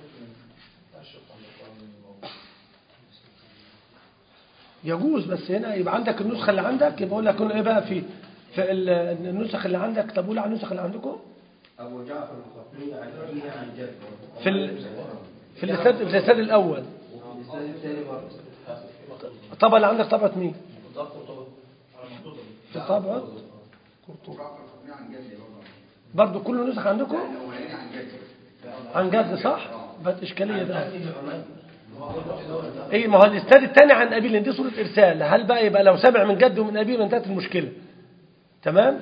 يجوز بس هنا يبقى عندك النسخة اللي عندك يبقى أقول لك هنا ايه بقى في في ال- النسخ اللي عندك طب قول على النسخ اللي عندكم أبو جعفر التطمي عن أبيه عن جده في ال... في الإسناد في الإسناد الأول وفي الإسناد الثاني برضه الطبعة اللي عندك طبعة مين؟ ده قرطوس في الطبعة أبو جعفر التطمي عن جده برضه برضو كل نسخ عندكم الأولاني عن جده عن جد صح؟ بقت إشكالية ده ايه ما هو الإسناد الثاني عن أبي لأن دي صورة إرسال هل بقى يبقى لو سمع من جده ومن أبيه ما انتهت المشكلة تمام؟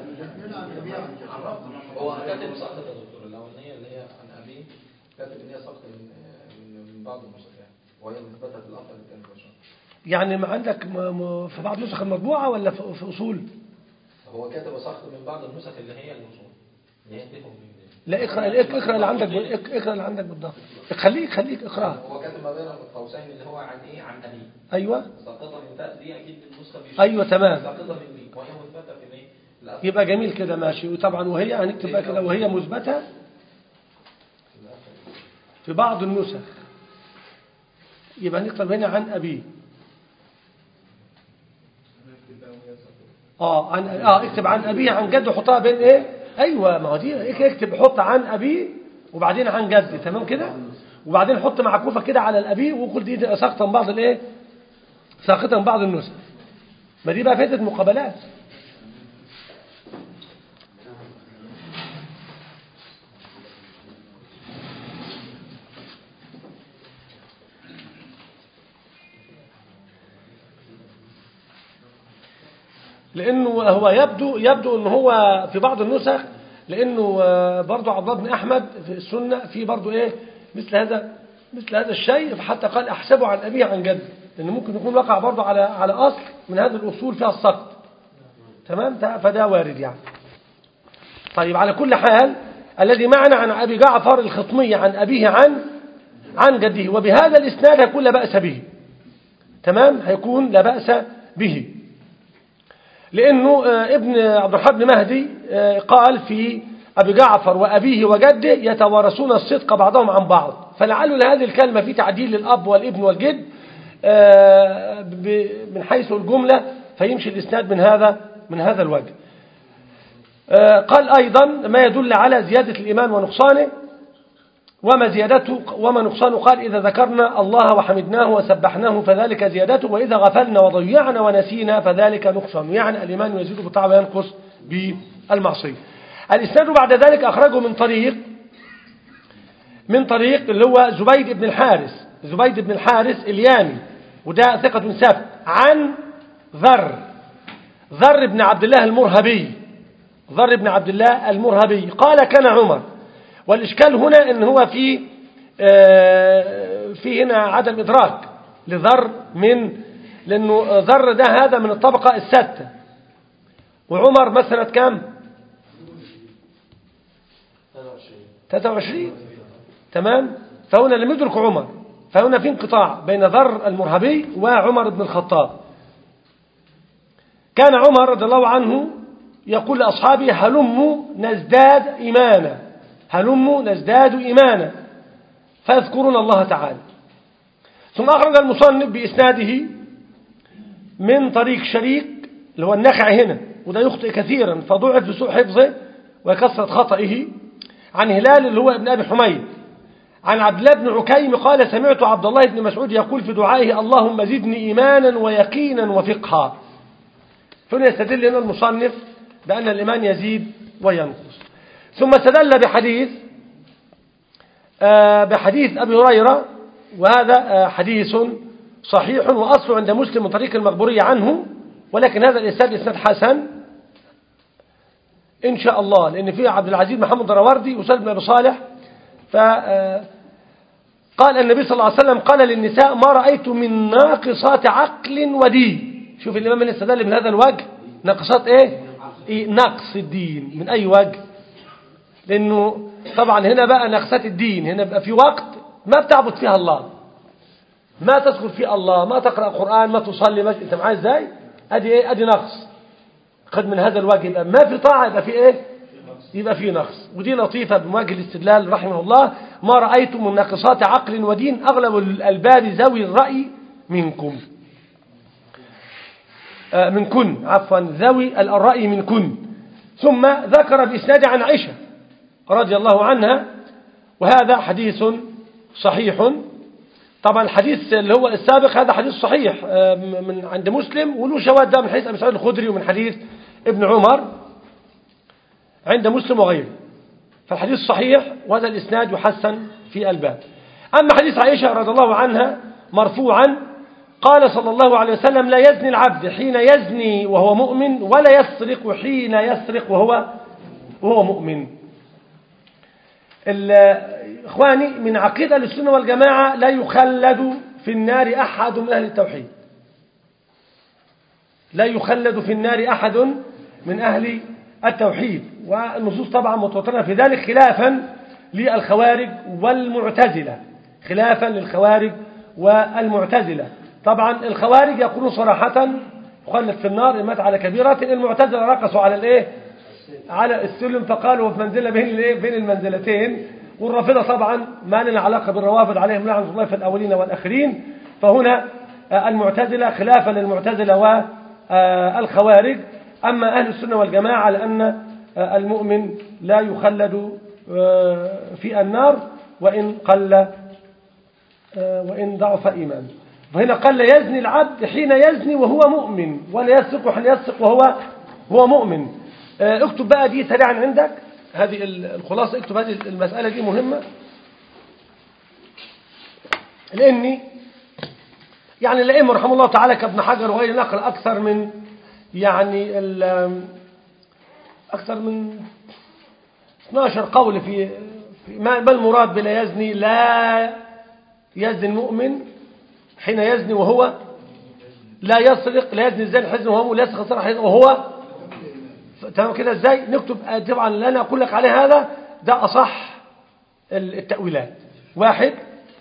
هو كاتب سقط يا دكتور الاولانيه اللي هي عن ابي كاتب ان هي سقط من من من بعض المصحف وهي مثبته في الاثر الثاني بشر يعني ما عندك م... م... في بعض نسخ المطبوعة ولا في, في أصول؟ هو كاتب سقط من بعض النسخ اللي هي الوصول اللي هي تفهم من لا اقرأ اقرأ اقرأ اللي عندك بال- اقرأ اللي عندك بالضبط خليك خليك اقرأها هو كاتب ما بين قوسين اللي هو عن ايه عن ابي أيوه سقطه من تاء دي اكيد النسخه مش أيوه تمام سقطه من دي وهي مثبته في الايه الأثر. يبقى جميل كده ماشي وطبعا وهي هنكتب بقى كده وهي مثبتة في بعض النسخ يبقى نكتب هنا عن أبيه اه عن اه اكتب عن أبيه عن جده حطها بين ايه ايوه ما هو دي إيه اكتب حط عن أبيه وبعدين عن جدي تمام كده وبعدين حط معكوفة كده على الأبيه وقول دي ساقطة من بعض الايه ساقطة من بعض النسخ ما دي بقى فائدة مقابلات لانه هو يبدو يبدو ان هو في بعض النسخ لانه آه، برضو عبد الله بن احمد في السنه في برضو ايه مثل هذا مثل هذا الشيء فحتى قال احسبه عن ابيه عن جده لان ممكن يكون وقع برضو على على اصل من هذه الاصول فيها السقط تمام ده- فده وارد يعني طيب على كل حال الذي معنا عن ابي جعفر الخطمي عن ابيه عن عن جده وبهذا الاسناد هيكون لا باس به تمام هيكون لا باس به لأنه آه، ابن عبد الرحمن بن مهدي آه، قال في أبي جعفر وأبيه وجده يتوارثون الصدق بعضهم عن بعض فلعل لهذه الكلمة في تعديل للأب والابن والجد آه، ب- من حيث الجملة فيمشي الإسناد من هذا من هذا الوجه آه، قال أيضا ما يدل على زيادة الإيمان ونقصانه وما زيادته وما نقصانه قال إذا ذكرنا الله وحمدناه وسبحناه فذلك زيادته وإذا غفلنا وضيعنا ونسينا فذلك نقصان يعني الإيمان يزيد بالطاعة وينقص بالمعصية الإسناد بعد ذلك أخرجه من طريق من طريق اللي هو زبيد بن الحارث زبيد بن الحارث اليامي وده ثقة سبت عن ذر ذر بن عبد الله المرهبي ذر بن عبد الله المرهبي قال كان عمر والإشكال هنا ان هو في آه، في هنا عدم إدراك لذر من لأنه ذر ده هذا من الطبقة الستة وعمر مثلا كام 23 تمام فهنا لم يدرك عمر فهنا في انقطاع بين ذر المرهبي وعمر بن الخطاب كان عمر رضي الله عنه يقول لأصحابه هلموا نزداد إيمانا هلموا نزداد إيمانا فيذكرون الله تعالى ثم أخرج المصنف بإسناده من طريق شريك اللي هو النخع هنا وده يخطئ كثيرا فضعف بسوء حفظه وكثرة خطئه عن هلال اللي هو ابن أبي حميد عن عبد الله بن عكيم قال سمعت عبد الله بن مسعود يقول في دعائه اللهم زدني إيمانا ويقينا وفقها فهنا يستدل هنا المصنف بأن الإيمان يزيد وينقص ثم استدل بحديث آه، بحديث أبي هريرة وهذا آه، حديث صحيح وأصله عند مسلم من طريق المقبورية عنه ولكن هذا الإسناد إسناد حسن إن شاء الله لأن فيه عبد العزيز محمد دراوردي وسلم بن أبي صالح فقال النبي صلى الله عليه وسلم قال للنساء ما رأيت من ناقصات عقل ودين شوف الإمام من استدل من هذا الوجه ناقصات إيه؟, إيه نقص الدين من أي وجه لأنه طبعا هنا بقى نقصات الدين هنا بقى في وقت ما بتعبد فيها الله ما تذكر فيه الله ما تقرأ قرآن ما تصلي ما انت معايا ازاي ادي ايه ادي نقص قد من هذا الوجه يبقى ما في طاعة يبقى في ايه يبقى في نقص ودي لطيفة بمواجه الاستدلال رحمه الله ما رأيت من ناقصات عقل ودين أغلب الألباب ذوي الرأي منكم آه منكن عفوا ذوي الرأي منكن ثم ذكر بإسناد عن عائشة رضي الله عنها وهذا حديث صحيح طبعا الحديث اللي هو السابق هذا حديث صحيح آه، من عند مسلم وله شواهد ده من حديث أبي سعيد الخدري ومن حديث ابن عمر عند مسلم وغيره فالحديث صحيح وهذا الإسناد يحسن في الباب أما حديث عائشة رضي الله عنها مرفوعا قال صلى الله عليه وسلم لا يزني العبد حين يزني وهو مؤمن ولا يسرق حين يسرق وهو وهو مؤمن إخواني من عقيدة السنة والجماعة لا يخلد في النار أحد من أهل التوحيد لا يخلد في النار أحد من أهل التوحيد والنصوص طبعا متوترة في ذلك خلافا للخوارج والمعتزلة خلافا للخوارج والمعتزلة طبعا الخوارج يقولون صراحة يخلد في النار إن مات على كبيرة المعتزلة رقصوا على الايه على السلم فقالوا في منزلة بين الايه بين المنزلتين والرافضة طبعا ما لنا علاقة بالروافض عليهم لعنة الله في الأولين والآخرين فهنا المعتزلة خلافا للمعتزلة والخوارج أما أهل السنة والجماعة لأن المؤمن لا يخلد في النار وإن قل وإن ضعف إيمانه فهنا قال يزني العبد حين يزني وهو مؤمن ولا يسرق حين يسرق وهو هو مؤمن اكتب بقى دي سريعا عندك هذه الخلاصة اكتب هذه المسألة دي مهمة لأني يعني الأئمة رحمه الله تعالى كابن حجر وغير نقل أكثر من يعني أكثر من 12 قول في, في ما المراد بلا يزني لا يزني المؤمن حين يزني وهو لا يسرق لا يزني الزاني حزن وهو لا يسرق وهو تمام كده ازاي نكتب طبعا اللي انا اقول لك عليه هذا ده اصح التأويلات واحد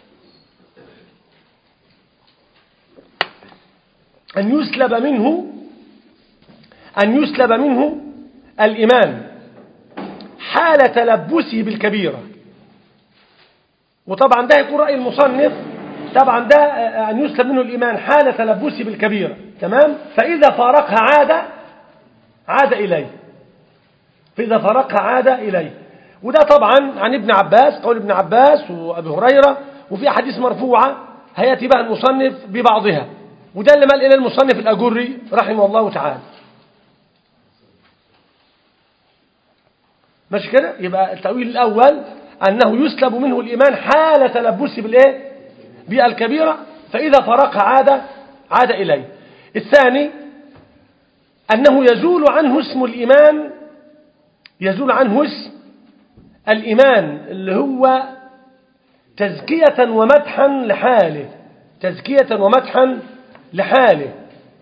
أن يسلب منه أن يسلب منه الإيمان حال تلبسه بالكبيرة وطبعا ده يكون رأي المصنف طبعا ده أن يسلب منه الإيمان حال تلبسه بالكبيرة تمام فإذا فارقها عاد عاد إليه فإذا فرقها عاد إليه وده طبعا عن ابن عباس قول ابن عباس وأبي هريرة وفي أحاديث مرفوعة هيأتي بها المصنف ببعضها وده اللي مال إلى المصنف الأجري رحمه الله تعالى مش كده يبقى التأويل الأول أنه يسلب منه الإيمان حال تلبسه بالإيه بالكبيرة فإذا فرقها عاد عاد إليه الثاني أنه يزول عنه اسم الإيمان يزول عنه اسم الإيمان اللي هو تزكية ومدحا لحاله تزكية ومدحا لحاله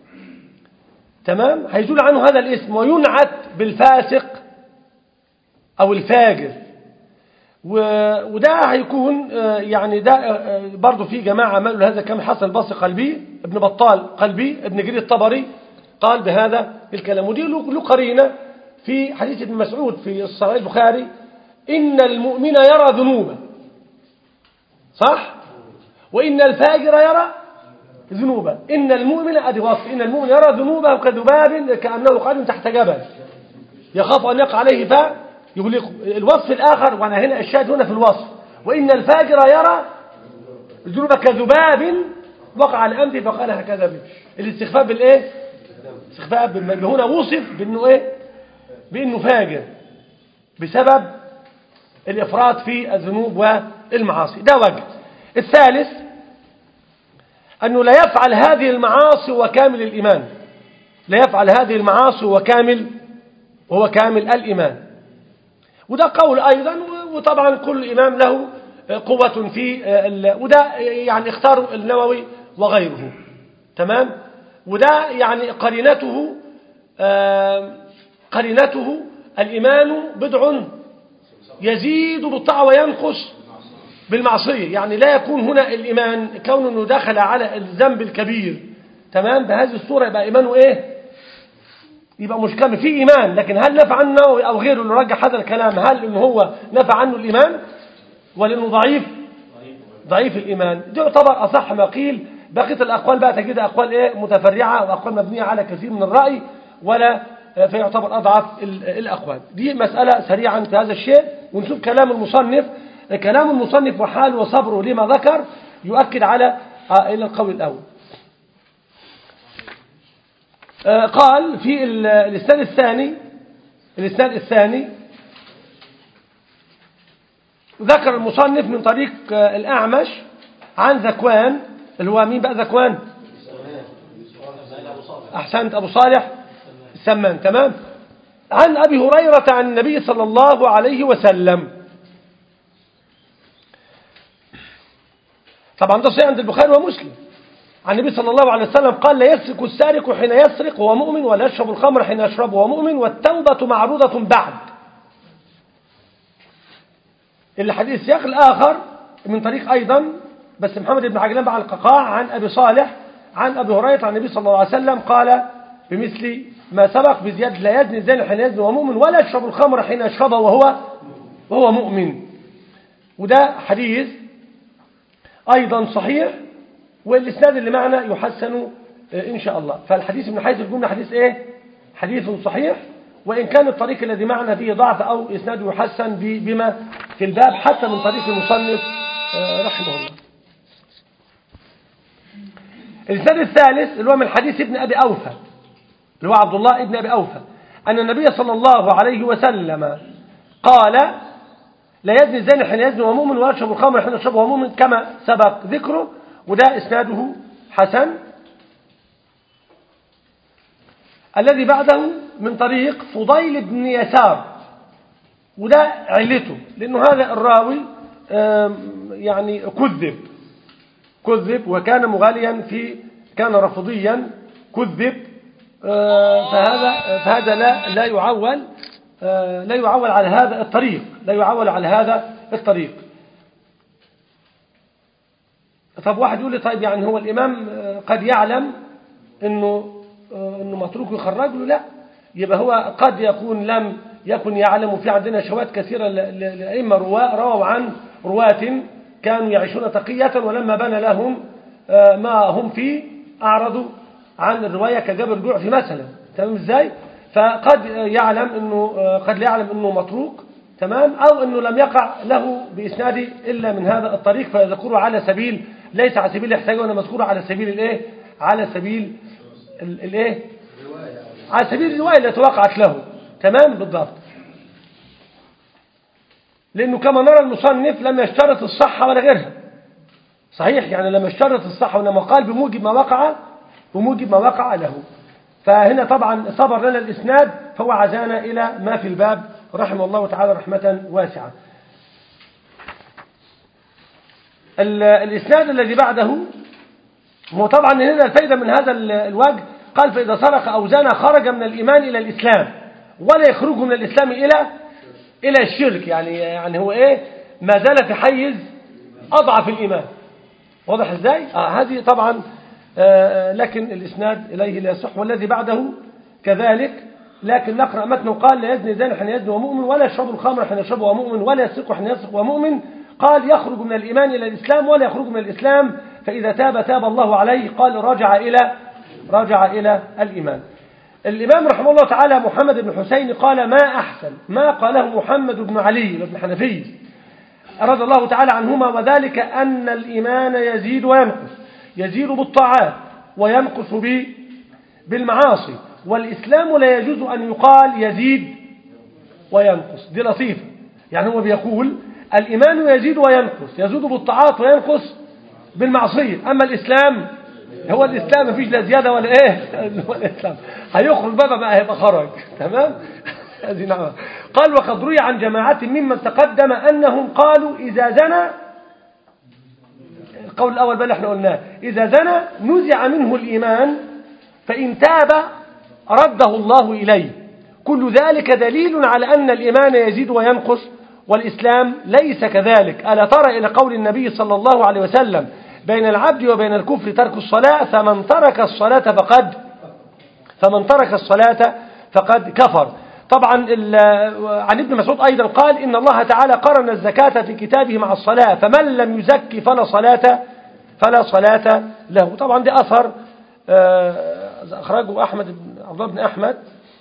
تمام هيزول عنه هذا الاسم وينعت بالفاسق أو الفاجر و- وده هيكون آه، يعني ده آه، آه، برضه في جماعة عملوا هذا كما حسن البصري قلبي ابن بطال قلبي ابن جرير الطبري قال بهذا الكلام ودي له له قرينة في حديث ابن مسعود في الصحيح البخاري إن المؤمن يرى ذنوبه صح وإن الفاجر يرى ذنوبا إن المؤمن أدي وصف إن المؤمن يرى ذنوبه كذباب كأنه قادم تحت جبل يخاف أن يقع عليه فاء يغلقه الوصف الآخر وأنا هنا الشاهد هنا في الوصف وإن الفاجر يرى ذنوب كذباب وقع على أنفه فقال هكذا به الاستخفاف بالإيه استخفاف بالم- هنا وصف بأنه إيه بأنه فاجر بسبب الإفراط في الذنوب والمعاصي ده وجه الثالث أنه لا يفعل هذه المعاصي وكامل الإيمان لا يفعل هذه المعاصي وكامل وهو كامل الإيمان وده قول أيضا وطبعا كل إمام له قوة في ال- وده يعني اختاره النووي وغيره تمام وده يعني قرينته آم، قرينته الإيمان بضع يزيد بالطاعة وينقص بالمعصية يعني لا يكون هنا الإيمان كون أنه دخل على الذنب الكبير تمام بهذه الصورة يبقى إيمانه إيه يبقى مش كامل في إيمان لكن هل نفع عنه أو غيره اللي رجح هذا الكلام هل إن هو نفع عنه الإيمان ولا إنه ضعيف ضعيف الإيمان ده يعتبر أصح ما قيل بقية الأقوال بقى تجد أقوال إيه متفرعة وأقوال مبنية على كثير من الرأي ولا فيعتبر أضعف ال- الأقوال دي مسألة سريعا في هذا الشيء ونشوف كلام المصنف كلام المصنف وحاله وصبره لما ذكر يؤكد على آه، إلى القول الأول آه، قال في ال- الإسناد الثاني الإسناد الثاني ذكر المصنف من طريق آه، الأعمش عن ذكوان اللي هو مين بقى ذكوان أحسنت أبو صالح السمان تمام عن أبي هريرة عن النبي صلى الله عليه وسلم طبعا ده صحيح عند البخاري ومسلم عن النبي صلى الله عليه وسلم قال لا يسرق السارق حين يسرق وهو مؤمن ولا يشرب الخمر حين يشرب وهو مؤمن والتوبة معروضة بعد الحديث السياق الآخر من طريق أيضا بس محمد بن عجلان بن الققاع عن أبي صالح عن أبي هريرة عن النبي صلى الله عليه وسلم قال بمثل ما سبق بزيادة لا يزني الزاني حين يزني وهو مؤمن ولا يشرب الخمر حين يشربها وهو وهو مؤمن وده حديث أيضا صحيح والإسناد اللي معنا يحسن آه، إن شاء الله فالحديث من حيث الجملة حديث إيه حديث صحيح وإن كان الطريق الذي معنا فيه ضعف أو إسناد يحسن ب- بما في الباب حتى من طريق المصنف آه، رحمه الله الإسناد الثالث اللي هو من حديث ابن أبي أوفى اللي هو عبد الله ابن أبي أوفى أن النبي صلى الله عليه وسلم قال لا يزني الزاني حين يزني وهو مؤمن ولا يشرب الخمر حين يشرب وهو مؤمن كما سبق ذكره وده إسناده حسن الذي بعده من طريق فضيل بن يسار وده علته لأنه هذا الراوي آم، يعني كذب كذب وكان مغاليا في كان رفضيا كذب آه، فهذا فهذا لا لا يعول آه، لا يعول على هذا الطريق لا يعول على هذا الطريق طب واحد يقول لي طيب يعني هو الإمام آه، قد يعلم إنه آه، إنه متروك يخرج له لا يبقى هو قد يكون لم يكن يعلم وفي عندنا شواهد كثيرة ل- ل- لأئمة رواة رووا عن رواة كانوا يعيشون تقية ولما بان لهم آه، ما هم فيه أعرضوا عن الرواية كجبر الجعفي مثلا تمام ازاي فقد يعلم انه آه، قد لا يعلم انه متروك تمام او انه لم يقع له باسناده الا من هذا الطريق فيذكره على سبيل ليس على سبيل الاحتياج وانما مذكوره على سبيل الايه على سبيل ال- الايه على سبيل الروايه التي وقعت له تمام بالضبط لأنه كما نرى المصنف لم يشترط الصحة ولا غيرها صحيح يعني لم يشترط الصحة وإنما قال بموجب ما وقع بموجب ما وقع له فهنا طبعا صبر لنا الإسناد فهو عزانا إلى ما في الباب رحمه الله تعالى رحمة واسعة ال- الإسناد الذي بعده هو طبعا هنا الفايدة من هذا ال- الوجه قال فإذا سرق أو زنى خرج من الإيمان إلى الإسلام ولا يخرج من الإسلام إلى إلى الشرك يعني يعني هو إيه ما زال في حيز أضعف الإيمان واضح إزاي؟ آه هذه طبعا آه لكن الإسناد إليه لا يصح والذي بعده كذلك لكن نقرأ متنه قال لا يزني زاني حين يزني ومؤمن ولا يشرب الخمر حين يشرب ومؤمن ولا يسرق حين يسرق ومؤمن قال يخرج من الإيمان إلى الإسلام ولا يخرج من الإسلام فإذا تاب تاب الله عليه قال رجع إلى رجع إلى الإيمان الإمام رحمه الله تعالى محمد بن حسين قال ما أحسن ما قاله محمد بن علي بن حنفي رضي الله تعالى عنهما وذلك أن الإيمان يزيد وينقص يزيد بالطاعات وينقص ب- بالمعاصي والإسلام لا يجوز أن يقال يزيد وينقص دي لطيفة يعني هو بيقول الإيمان يزيد وينقص يزيد بالطاعات وينقص بالمعصية أما الإسلام هو الإسلام مفيش لا زيادة ولا إيه هو الإسلام هيخرج بقى بقى هيبقى خرج تمام هذه نعمة قال وقد روي عن جماعة ممن تقدم أنهم قالوا إذا زنى القول الأول بل احنا قلناه إذا زنى نزع منه الإيمان فإن تاب رده الله إليه كل ذلك دليل على أن الإيمان يزيد وينقص والإسلام ليس كذلك ألا ترى إلى قول النبي صلى الله عليه وسلم بين العبد وبين الكفر ترك الصلاة فمن ترك الصلاة فقد فمن ترك الصلاة فقد كفر طبعا ال- عن ابن مسعود أيضا قال إن الله تعالى قرن الزكاة في كتابه مع الصلاة فمن لم يزكي فلا صلاة فلا صلاة له طبعا ده أثر آه، أخرجه أحمد بن عبد الله بن أحمد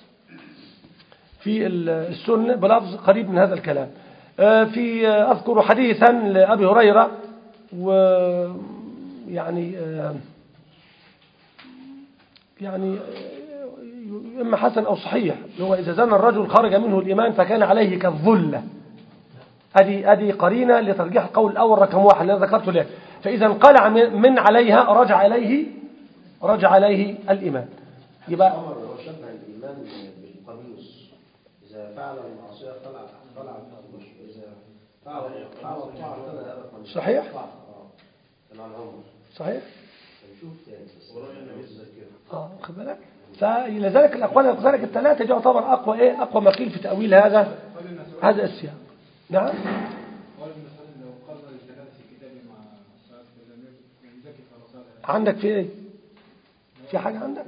في ال- السنة بلفظ قريب من هذا الكلام آه، في آه، أذكر حديثا لأبي هريرة ويعني آه، يعني آه، إما حسن أو صحيح اللي هو إذا زنى الرجل خرج منه الإيمان فكان عليه كالظلة أدي أدي قرينة لترجيح القول الأول رقم واحد اللي أنا ذكرته لك فإذا انقلع من من عليها رجع إليه رجع عليه الإيمان يبقى الأمر هو شبه الإيمان بالقميص إذا فعل المعصية خلع خلع القميص إذا فعل فعل الطاعة ابتدأ القميص صحيح؟ اه كان على العمر صحيح نشوف تاني بس الراجل مش ذاكره اه واخد بالك فلذلك الأقوال لذلك الثلاثة دي يعتبر أقوى إيه أقوى ما قيل في تأويل هذا هذا السياق نعم قال ابن مسعود لو قرر الزكاة في كتابه مع الصلاة فلم يكن يزكي فلا صلاة عندك في إيه في حاجة عندك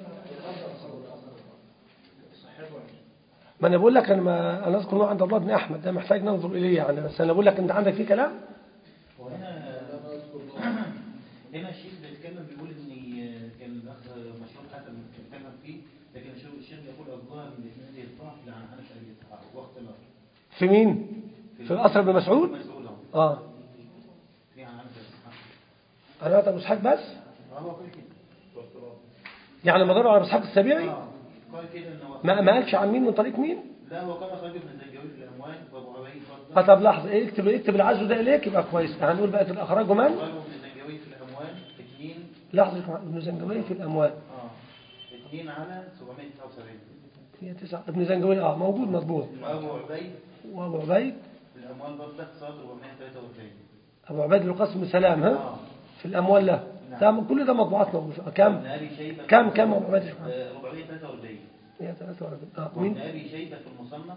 ما أنا بقول لك أنا ما أنا أذكر نوع عند الله بن أحمد ده محتاج ننظر إليه يعني بس أنا بقول لك أنت عندك فيه كلام وهنا هنا الشيخ بيتكلم بيقول ان كان الاخ مشهور حسن بيتكلم فيه لكن الشيخ الشيخ يقول الظاهر من الاثنين الضعف لعن انس ابي اسحاق واختلاف في مين في الأسر بن مسعود مسعود اهو اه في عن انس ابي اسحاق أنا أبو إسحاق بس اه هو قال كده يعني مداره على أبو إسحاق السبيعي اه قال كده ان هو ما ما قالش عن مين من طريق مين لا هو قال اخرج ابن زنجوي في الاموال وابو عبيد آه، برضه طب لحظة إيه اكتب اكتب العزو ده إليك يبقى كويس هنقول بقى تبقى أخرجه من قال ابن زنجوي في الاموال اثنين لحظة ابن زنجوي في الأموال اه اثنين على 779 هي تسعة ابن زنجوي اه موجود مظبوط وابو عبيد وابو عبيد في الاموال برضه صاد 443 ابو عبيد القاسم سلام ها اه في الاموال له ده كل ده مطبوعات موجوده كم ابن ابي شيبه كم كم ابو عبيد آه، 443 143 اه وابن مين ابي شيبه في المصنف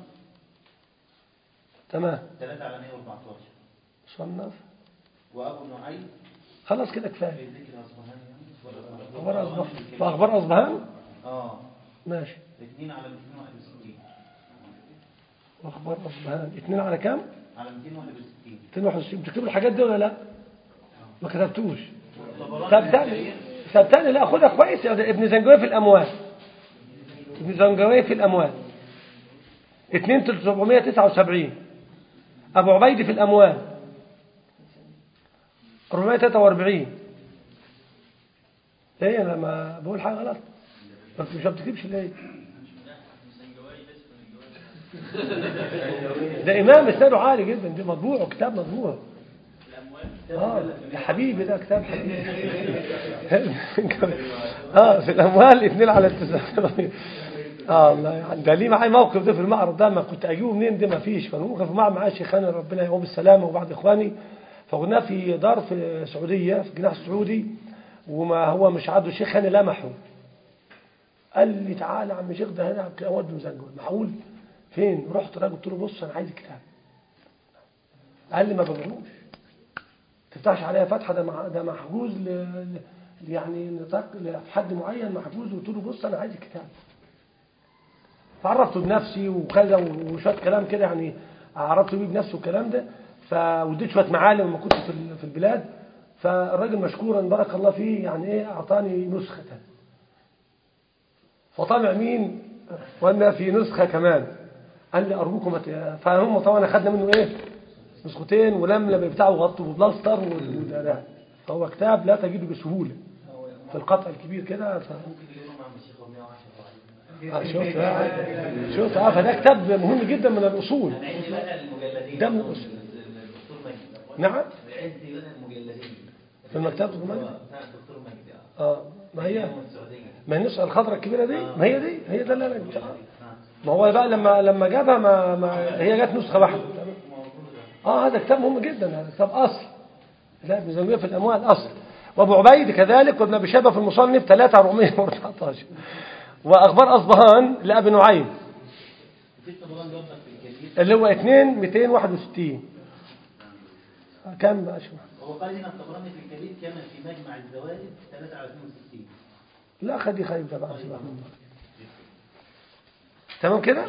تمام 3 على 114 صنف وابو نعيم خلاص كده في كفايه ذكر اصبهان يعني اخبار اصبهان واخبار اصبهان اه ماشي 2 على 261 واخبار اصبهان اثنين على كام على 261 261 بتكتبوا الحاجات دي ولا لا ما كتبتوش طبراني صدقني صدقني لا خدها كويس يا ده ابن زنجوي في الاموال ابن زنجوي في الاموال 2779 ابو عبيد في الاموال 443 ايه انا ما بقول حاجه غلط ما انت مش بتكتبش ليه ده إمام إسناده عالي جدا ده مطبوع كتاب مطبوع اه يا حبيبي ده كتاب حبيبي اه في الاموال اثنين على التسعة اه الله يعني ده ليه معايا موقف ده في المعرض ده ما كنت اجيبه منين ده ما فيش فالموقف في المعرض معايا شيخان ربنا يقوم بالسلامه وبعض اخواني فقلنا في دار في السعوديه في الجناح السعودي وما هو مش عبده شيخ انا لمحه قال لي تعالى يا عم شيخ ده هنا اود مزنجل معقول فين رحت راجل قلت له بص انا عايز الكتاب قال لي ما بجروش تفتحش عليها فتحة ده مع- ده محجوز ل... ل- يعني نطاق لحد معين محجوز قلت له بص انا عايز الكتاب فعرفته بنفسي وكذا وشويه كلام كده يعني عرفت بيه بنفسي والكلام ده فوديت شويه معالم لما كنت في ال- في البلاد فالراجل مشكورا بارك الله فيه يعني ايه اعطاني نسخه فطمع مين وانا في نسخه كمان قال لي ارجوكم مت- فهم طبعا اخذنا منه ايه نسختين ولملم بتاعه غطوا ببلاستر وده ده فهو كتاب لا تجده بسهوله في القطع الكبير كده ف... ممكن يقولوا مع الشيخ 110 آه، شفت آه، شفت اه فده كتاب مهم جدا من الاصول انا عندي بقى المجلدين ده من بتوع الأصول. الدكتور مجدي نعم عندي بقى المجلدين في المكتبة الرومانية؟ بتاع الدكتور مجدي اه اه ما هي من السعوديه ما هي النسخه الخضراء الكبيره دي ما هي دي هي ده اللي انا بتاع آه. ما هو بقى لما لما جابها ما, ما هي جت نسخه واحده اه هذا كتاب مهم جدا هذا كتاب اصل لا ابن زنجية في الاموال اصل وابو عبيد كذلك وابن ابي شيبه في المصنف 3414 واخبار اصبهان لابي نعيم في طبعا جوابك في الكبير اللي هو 2 261 كم بقى شو هو قال هنا الطبراني في الكبير كما في مجمع الزوائد 3 على 62 لا خلي خايف ده بقى سيبك منه. تمام كده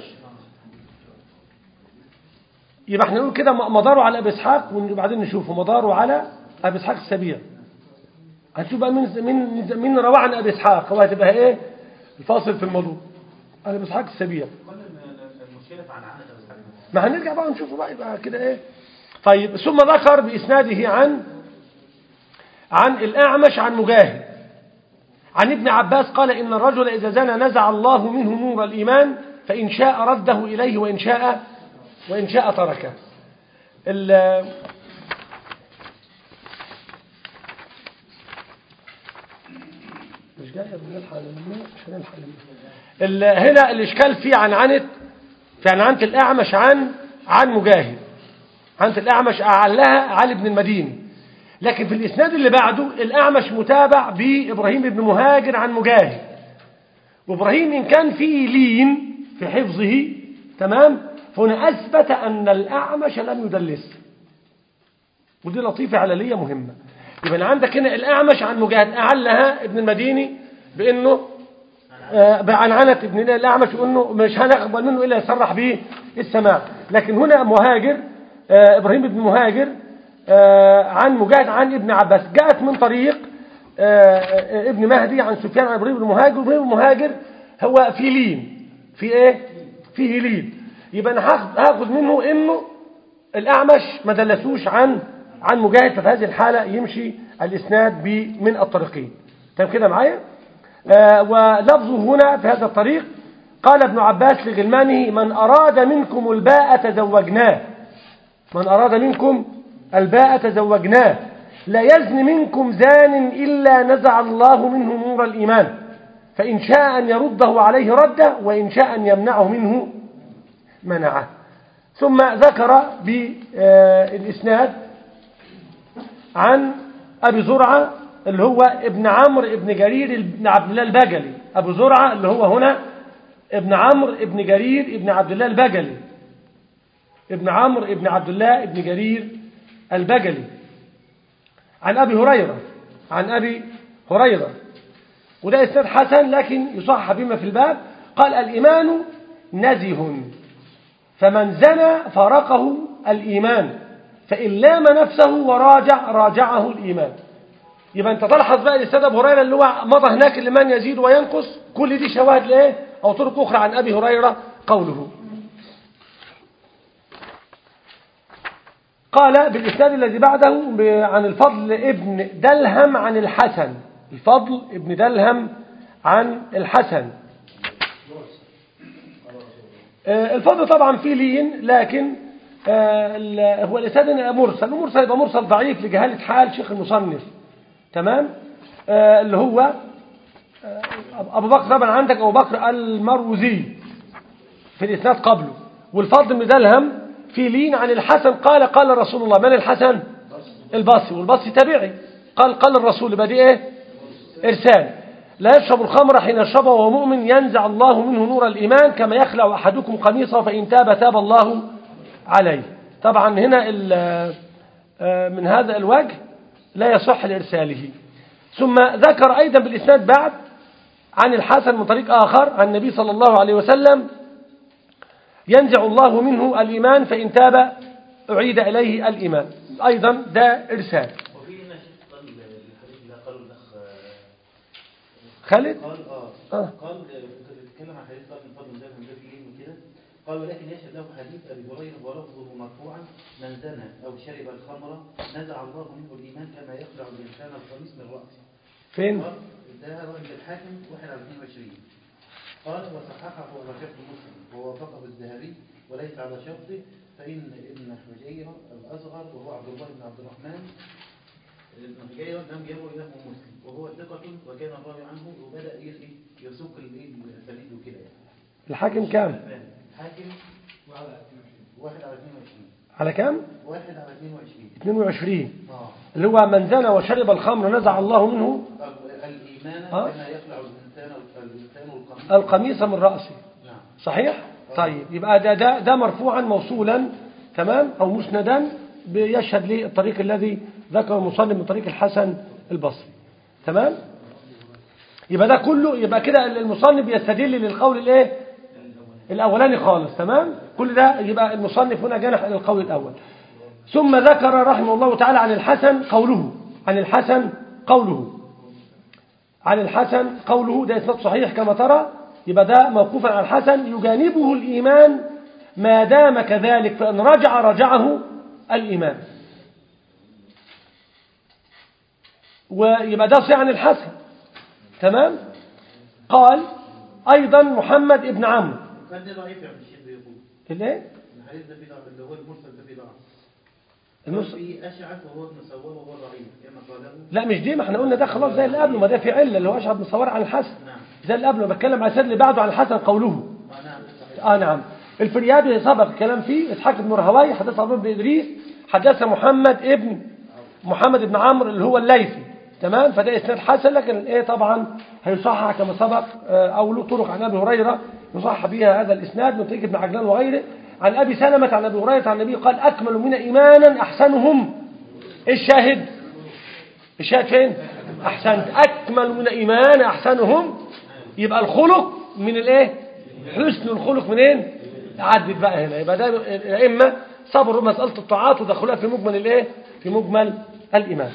يبقى احنا نقول كده مداره على ابي اسحاق وبعدين نشوفه مداره على ابي اسحاق السبيع هنشوف بقى مين مين مين رواه عن ابي اسحاق هو هتبقى ايه الفاصل في الموضوع على ابي اسحاق السبيع كل المشكله في عن عنة أبو ما هنرجع بقى نشوفه بقى يبقى كده ايه طيب ثم ذكر باسناده عن عن الاعمش عن مجاهد عن ابن عباس قال ان الرجل اذا زنى نزع الله منه نور الايمان فان شاء رده اليه وان شاء وان شاء تركه ال- مش جاي بنلحق نلمه مش هنلحق نلمه ال- هنا الاشكال فيه عن عنت في عن عنت الاعمش عن عن مجاهد عنت الاعمش اعلها علي بن المديني لكن في الاسناد اللي بعده الاعمش متابع بابراهيم بن مهاجر عن مجاهد وابراهيم ان كان فيه لين في حفظه تمام فهنا اثبت ان الاعمش لم يدلس ودي لطيفه علليه مهمه يبقى أنا عندك هنا الاعمش عن مجاهد اعلها ابن المديني بانه آه، بعنعنة ابن الأعمش وأنه مش هنقبل منه إلا يصرح به السماع لكن هنا مهاجر آه، إبراهيم بن مهاجر آه، عن مجاهد عن ابن عباس جاءت من طريق آه، آه، ابن مهدي عن سفيان عن إبراهيم بن مهاجر إبراهيم بن مهاجر هو في لين في إيه؟ فيه لين يبقى أنا هاخد- هاخد منه إنه الأعمش ما دلسوش عن عن مجاهد ففي هذه الحالة يمشي الإسناد ب- من الطريقين تمام كده معايا آه، ولفظه هنا في هذا الطريق قال ابن عباس لغلمانه من أراد منكم الباء تزوجناه من أراد منكم الباء تزوجناه لا يزن منكم زان إلا نزع الله منه نور الإيمان فإن شاء أن يرده عليه رده وإن شاء أن يمنعه منه منعه ثم ذكر بالإسناد عن أبي زرعة اللي هو ابن عمرو ابن جرير ابن عبد الله البجلي أبو زرعة اللي هو هنا ابن عمرو ابن جرير ابن عبد الله البجلي ابن عمرو ابن عبد الله ابن جرير البجلي عن أبي هريرة عن أبي هريرة وده إسناد حسن لكن يصحح بما في الباب قال الإيمان نزه فمن زنى فارقه الإيمان فإن لام نفسه وراجع راجعه الإيمان يبقى أنت تلحظ بقى الأستاذ أبو هريرة اللي هو مضى هناك الإيمان يزيد وينقص كل دي شواهد لإيه أو طرق أخرى عن أبي هريرة قوله قال بالإسناد الذي بعده ب- عن الفضل ابن دلهم عن الحسن الفضل ابن دلهم عن الحسن آه، الفضل طبعا فيه لين لكن آه، ال- هو الإسناد هنا مرسل المرسل يبقى مرسل ضعيف لجهالة حال شيخ المصنف تمام آه، اللي هو آه، أبو بكر طبعا عندك أبو بكر المروزي في الإسناد قبله والفضل بن دلهم في لين عن الحسن قال قال رسول الله من الحسن البصري والبصري تابعي قال قال الرسول يبقى دي ايه إرسال لا يشرب الخمر حين يشربه وهو مؤمن ينزع الله منه نور الإيمان كما يخلع أحدكم قميصه فإن تاب تاب الله عليه طبعا هنا ال- آه، من هذا الوجه لا يصح لإرساله ثم ذكر أيضا بالإسناد بعد عن الحسن من طريق آخر عن النبي صلى الله عليه وسلم ينزع الله منه الإيمان فإن تاب أعيد إليه الإيمان أيضا ده إرسال وفي هنا شيخ قال الحديث اللي قاله الاخ خالد قال اه آه. قال كنت بتتكلم عن حديث قال من فضل الله من في علم كده قال ولكن يشهد له حديث ابي هريره ولفظه مرفوعا من زنى او شرب الخمر نزع الله منه الايمان كما يخلع الانسان القميص من راسه فين قال ده عند الحاكم 1 على 22 قال وصححه على شرط مسلم ووافقه الذهبي وليس على شرطه فإن ابن حجير الأصغر وهو عبد الله بن عبد الرحمن ابن حجير لم يروي له مسلم وهو ثقة وكان الراوي عنه وبدأ إيه يسوق الإيه الأسانيد وكده يعني الحاكم كام حاكم 1 على 22 على كام 1 على 22 22 اه اللي هو من زنى وشرب الخمر نزع الله منه الإيمان آه. كما يخلع الإنسان الإنسان القميص القميص من رأسه نعم صحيح طيب يبقى ده ده ده مرفوعا موصولا تمام او مسندا بيشهد لي الطريق الذي ذكر المصنف من طريق الحسن البصري تمام يبقى ده كله يبقى كده المصنف يستدل للقول الايه الاولاني خالص تمام كل ده يبقى المصنف هنا جنح الى القول الاول ثم ذكر رحمه الله تعالى عن الحسن قوله عن الحسن قوله عن الحسن قوله ده إسناد صحيح كما ترى يبقى ده موقوفا على الحسن يجانبه الإيمان ما دام كذلك فإن رجع رجعه الإيمان ويبقى ده صحيح عن الحسن تمام قال أيضا محمد ابن عمرو كان ده ضعيف يعني الشيخ بيقول الايه الحديث ده فيه ضعف اللي هو المرسل ده فيه ضعف النص في أشعث وهو ابن سوار وهو ضعيف كما قاله لا مش دي ما احنا قلنا ده خلاص زي اللي قبله ما ده في علة اللي هو أشعب مصور عن الحسن نعم زي اللي قبله بتكلم على السد اللي بعده عن الحسن قوله آه نعم ده صحيح اه نعم الفريابي سبق الكلام فيه اسحاق بن رهوي حدث عبد بن ادريس حدث محمد ابن محمد بن عمرو اللي هو الليثي تمام فده اسناد حسن لكن ايه طبعا هيصحح كما سبق آه، او له طرق عن ابي هريره يصحح بها هذا الاسناد من طريق ابن عجلان وغيره عن ابي سلمه عن ابي هريره عن النبي قال اكمل من ايمانا احسنهم الشاهد الشاهد فين احسنت اكمل من ايمان احسنهم يبقى الخلق من الايه حسن الخلق منين عدت بقى هنا يبقى ده الائمه صبروا مساله الطاعات ودخلوها في مجمل الايه في مجمل الايمان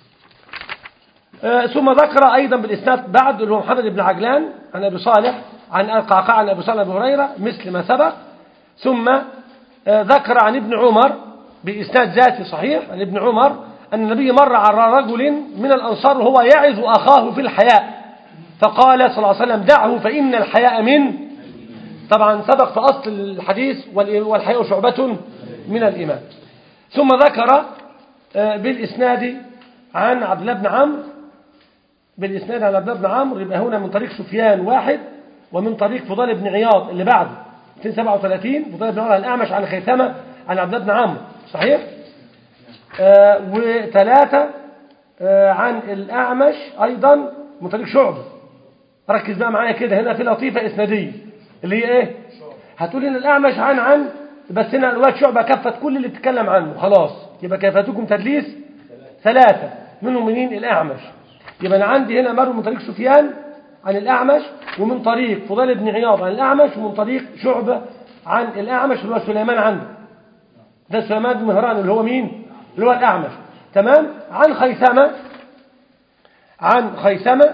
آه، ثم ذكر ايضا بالاسناد بعد اللي هو محمد بن عجلان عن ابي صالح عن القعقاع عن ابي صالح بن هريره مثل ما سبق ثم آه، ذكر عن ابن عمر باسناد ذاتي صحيح عن ابن عمر ان النبي مر على رجل من الانصار وهو يعظ اخاه في الحياء فقال صلى الله عليه وسلم دعه فان الحياء من طبعا سبق في اصل الحديث والإي- والحياء شعبه من الايمان ثم ذكر آه، بالاسناد عن عبد الله بن عمرو بالإسناد على عبد الله بن عمرو يبقى هنا من طريق سفيان واحد ومن طريق فضال بن عياض اللي بعده 237 فضال بن عياض عن الأعمش عن خيثمة عن عبد الله بن عمرو صحيح؟ آه وثلاثة آه عن الأعمش أيضا من طريق شعبة ركز بقى معايا كده هنا في لطيفة إسنادية اللي هي إيه؟ هتقول إن الأعمش عن عن بس هنا الوقت شعبة كفت كل اللي بتتكلم عنه خلاص يبقى كفتكم تدليس ثلاثة منهم منين الأعمش يبقى أنا عندي هنا مر من طريق سفيان عن الأعمش ومن طريق فضيل بن عياض عن الأعمش ومن طريق شعبة عن الأعمش اللي هو سليمان عنده ده سليمان بن مهران اللي هو مين اللي هو الأعمش تمام عن خيثمة عن خيثمة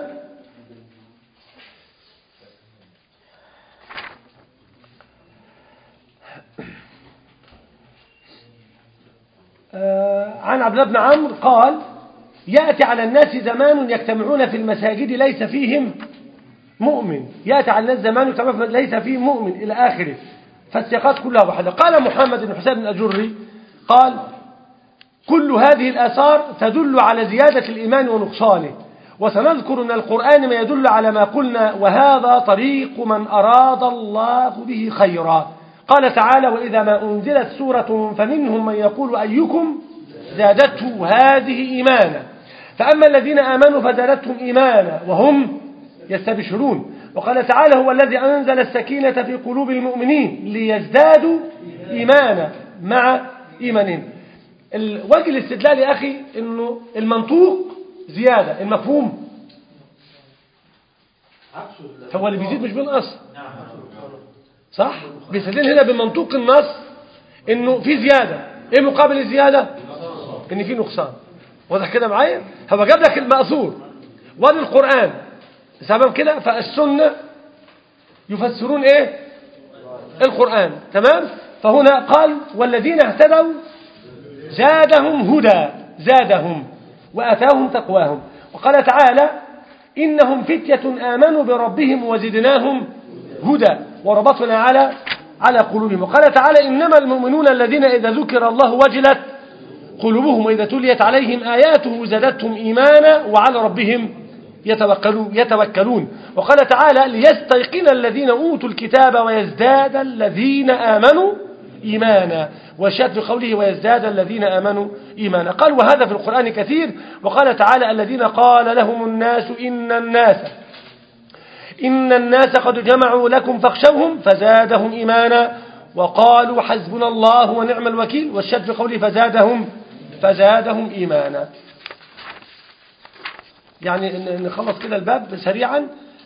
آه، عن عبد الله بن عمرو قال يأتي على الناس زمان يجتمعون في المساجد ليس فيهم مؤمن يأتي على الناس زمان يجتمعون في ليس فيه مؤمن إلى آخره فالسياقات كلها واحدة قال محمد بن حسين الأجري قال كل هذه الآثار تدل على زيادة الإيمان ونقصانه وسنذكر من القرآن ما يدل على ما قلنا وهذا طريق من أراد الله به خيرا قال تعالى وإذا ما أنزلت سورة فمنهم من يقول أيكم زادته هذه إيمانا فأما الذين آمنوا فزادتهم إيمانا وهم يستبشرون وقال تعالى هو الذي أنزل السكينة في قلوب المؤمنين ليزدادوا إيمانا مع إيمانهم وجه الاستدلال يا أخي أنه المنطوق زيادة المفهوم هو اللي بيزيد مش بينقص صح بيستدل هنا بمنطوق النص انه في زيادة ايه مقابل الزيادة ان في نقصان واضح كده معايا هو جاب لك المأثور وادي القرآن تمام كده فالسنة يفسرون ايه القرآن تمام فهنا قال والذين اهتدوا زادهم هدى زادهم وأتاهم تقواهم وقال تعالى إنهم فتية آمنوا بربهم وزدناهم هدى وربطنا على على قلوبهم وقال تعالى إنما المؤمنون الذين إذا ذكر الله وجلت قلوبهم وإذا تليت عليهم آياته زادتهم إيمانا وعلى ربهم يتوكلون, يتوكلون وقال تعالى ليستيقن الذين أوتوا الكتاب ويزداد الذين آمنوا إيمانا وشد قوله ويزداد الذين آمنوا إيمانا قال وهذا في القرآن كثير وقال تعالى الذين قال لهم الناس إن الناس إن الناس قد جمعوا لكم فاخشوهم فزادهم إيمانا وقالوا حسبنا الله ونعم الوكيل والشد في قوله فزادهم فزادهم إيمانا يعني نخلص كده الباب سريعا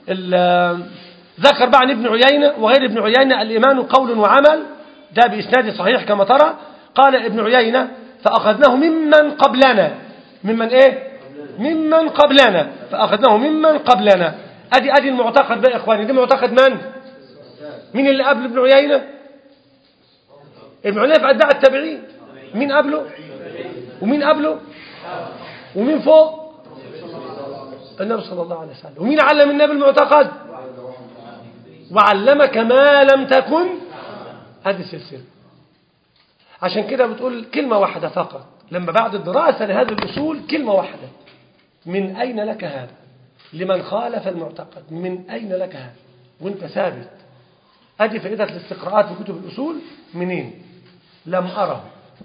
ذكر بقى عن ابن عيينة وغير ابن عيينة الإيمان قول وعمل ده بإسناد صحيح كما ترى قال ابن عيينة فأخذناه ممن قبلنا ممن إيه ممن قبلنا فأخذناه ممن قبلنا أدي أدي المعتقد بقى يا إخواني دي معتقد من مين اللي قبل ابن عيينة ابن عيينة في أتباع التابعين مين قبله ومين قبله ومين فوق النبي صلى الله عليه وسلم ومين علم النبي المعتقد وعلمك ما لم تكن هذه السلسلة عشان كده بتقول كلمة واحدة فقط لما بعد الدراسة لهذه الأصول كلمة واحدة من أين لك هذا لمن خالف المعتقد من أين لك هذا وانت ثابت أدي فائدة الاستقراءات في كتب الأصول منين لم أره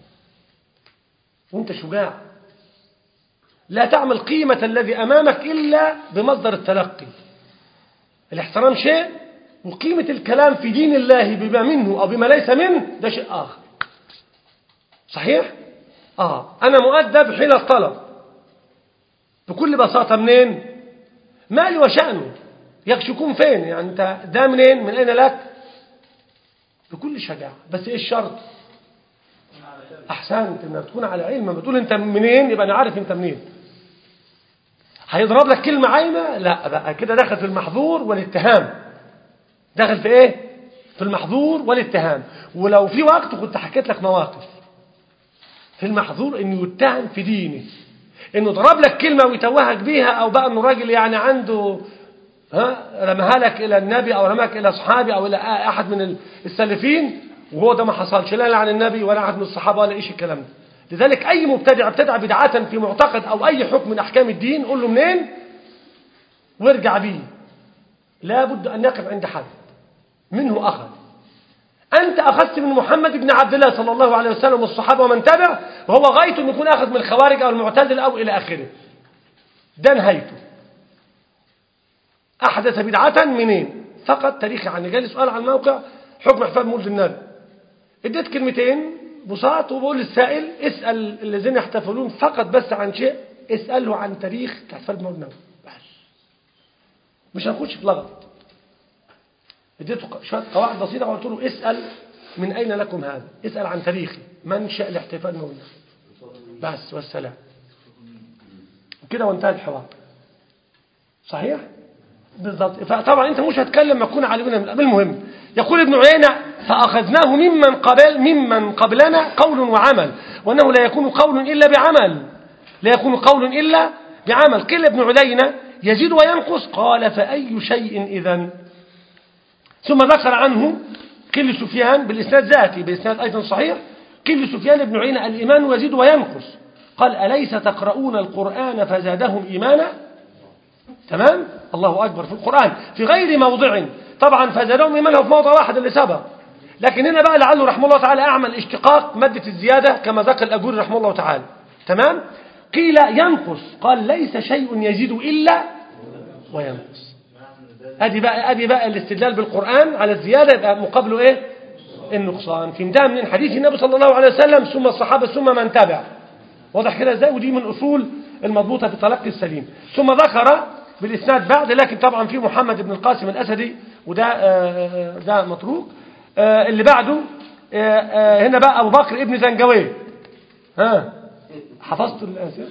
وانت شجاع لا تعمل قيمة الذي أمامك إلا بمصدر التلقي الاحترام شيء وقيمة الكلام في دين الله بما منه أو بما ليس منه ده شيء آخر صحيح؟ آه أنا مؤدب حين الطلب بكل بساطة منين؟ مالي وشأنه يكشكون فين يعني أنت ده منين؟ من أين لك؟ بكل شجاعة بس إيه الشرط؟ أحسنت إنك تكون على علم لما بتقول أنت منين يبقى أنا عارف أنت منين هيضرب لك كلمة عايمة لا بقى كده دخل في المحظور والاتهام دخل في ايه في المحظور والاتهام ولو في وقت كنت حكيت لك مواقف في المحظور انه يتهم في دينه انه ضرب لك كلمة ويتوهك بيها او بقى انه راجل يعني عنده ها رمها لك الى النبي او رماك الى اصحابي او الى احد من السلفين وهو ده ما حصلش لا عن النبي ولا احد من الصحابه ولا ايش الكلام ده لذلك اي مبتدع ابتدع بدعه في معتقد او اي حكم من احكام الدين قول له منين وارجع بيه لابد ان يقف عند حد منه أخذ أنت أخذت من محمد بن عبد الله صلى الله عليه وسلم والصحابة ومن تبع وهو غايته أن يكون أخذ من الخوارج أو المعتزل أو إلى آخره ده نهايته أحدث بدعة منين فقط تاريخي عن جالي سؤال عن موقع حكم احفاد مولد النبي اديت كلمتين بساط وبقول للسائل اسأل الذين يحتفلون فقط بس عن شيء اسأله عن تاريخ احفاد مولد النبي بس مش هنخش في لغط اديته شويه قواعد بسيطه وقلت له اسال من اين لكم هذا اسال عن تاريخي منشا الاحتفال مولد بس والسلام وكده وانتهى الحوار صحيح بالضبط فطبعا انت مش هتكلم ما تكون عالمنا بالمهم يقول ابن عيينة فأخذناه ممن قبل ممن قبلنا قول وعمل وأنه لا يكون قول إلا بعمل لا يكون قول إلا بعمل قيل ابن عيينة يزيد وينقص قال فأي شيء إذن ثم ذكر عنه كل سفيان بالإسناد ذاتي بالإسناد أيضا صحيح كل سفيان بن عيينة الإيمان يزيد وينقص قال أليس تقرؤون القرآن فزادهم إيمانا تمام الله أكبر في القرآن في غير موضع طبعا فزادهم إيمانا في موضع واحد اللي سبق لكن هنا بقى لعله رحمه الله تعالى أعمل اشتقاق مادة الزيادة كما ذكر الأجور رحمه الله تعالى تمام قيل ينقص قال ليس شيء يزيد إلا وينقص ادي بقى ادي بقى الاستدلال بالقرآن على الزيادة يبقى مقابله ايه النقصان في ده من حديث النبي صلى الله عليه وسلم ثم الصحابة ثم من تبع واضح كده ازاي ودي من اصول المضبوطة في التلقي السليم ثم ذكر بالاسناد بعد لكن طبعا في محمد بن القاسم الاسدي وده آه، ده متروك آه، اللي بعده آه، آه، هنا بقى ابو بكر ابن زنجوي ها حفظت الاسئله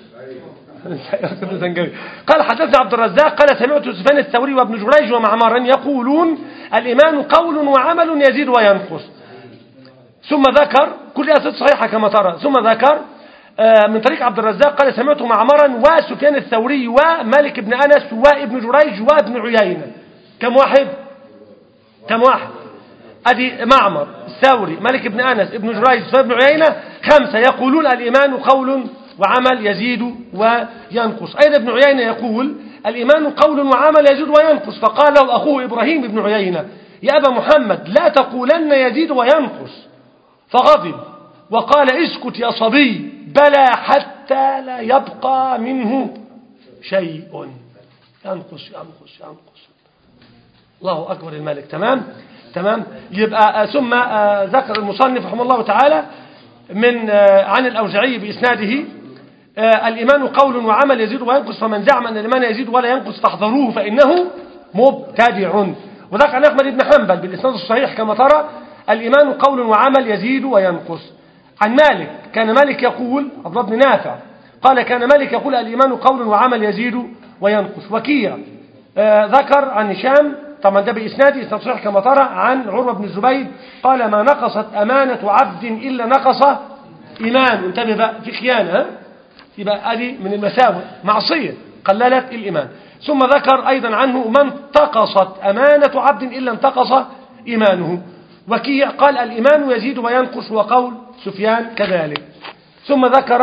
ابن زنجوي قال حدثنا عبد الرزاق قال سمعت سفيان الثوري وابن جريج ومعمرا يقولون الإيمان قول وعمل يزيد وينقص ثم ذكر كل أسئلة صحيحة كما ترى ثم ذكر آه، من طريق عبد الرزاق قال سمعت معمرا وسفيان الثوري ومالك بن أنس وابن جريج وابن عيينة كم واحد كم واحد ادي معمر الثوري مالك بن انس ابن جريج سفيان بن عيينه خمسه يقولون الايمان قول وعمل يزيد وينقص ايضا ابن عيينه يقول الايمان قول وعمل يزيد وينقص فقال له اخوه ابراهيم بن عيينه يا ابا محمد لا تقولن يزيد وينقص فغضب وقال اسكت يا صبي بلى حتى لا يبقى منه شيء ينقص ينقص ينقص الله أكبر الملك تمام تمام يبقى آه، ثم آه، ذكر المصنف رحمه الله تعالى من آه، عن الأوزعي بإسناده آه، الإيمان قول وعمل يزيد وينقص فمن زعم أن الإيمان يزيد ولا ينقص فاحذروه فإنه مبتدع وذكر عن أحمد بن حنبل بالإسناد الصحيح كما ترى الإيمان قول وعمل يزيد وينقص عن مالك كان مالك يقول عبد الله بن نافع قال كان مالك يقول الإيمان قول وعمل يزيد وينقص وكيع آه، ذكر عن هشام طبعا ده بإسناده إسناد صحيح كما ترى عن عروة بن الزبير قال ما نقصت أمانة عبد إلا نقص إيمان انتبه بقى في خيانة ها؟ يبقى ادي من المساوئ معصية قللت الإيمان ثم ذكر أيضا عنه من انتقصت أمانة عبد إلا انتقص إيمانه وكيع قال الإيمان يزيد وينقص وقول سفيان كذلك ثم ذكر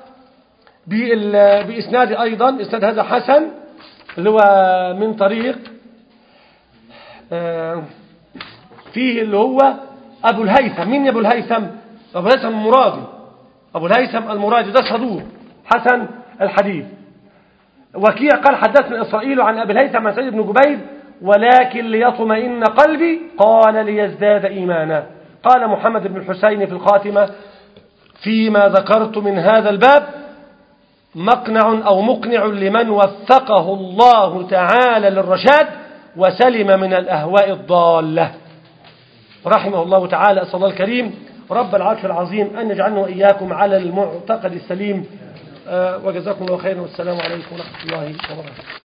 بال- بإسناد أيضا إسناد هذا حسن اللي هو من طريق آه، فيه اللي هو أبو الهيثم مين يا أبو الهيثم أبو الهيثم المرادي أبو الهيثم المرادي ده صدوق حسن الحديث وكيع قال حدثنا إسرائيل عن أبي الهيثم عن سيد بن جبير ولكن ليطمئن قلبي قال ليزداد إيمانا قال محمد بن الحسين في الخاتمة فيما ذكرت من هذا الباب مقنع أو مقنع لمن وفقه الله تعالى للرشاد وسلم من الأهواء الضالة رحمه الله تعالى أسأل الله الكريم رب العرش العظيم أن يجعلنا وإياكم على المعتقد السليم آه، وجزاكم الله خيرا والسلام عليكم ورحمة الله وبركاته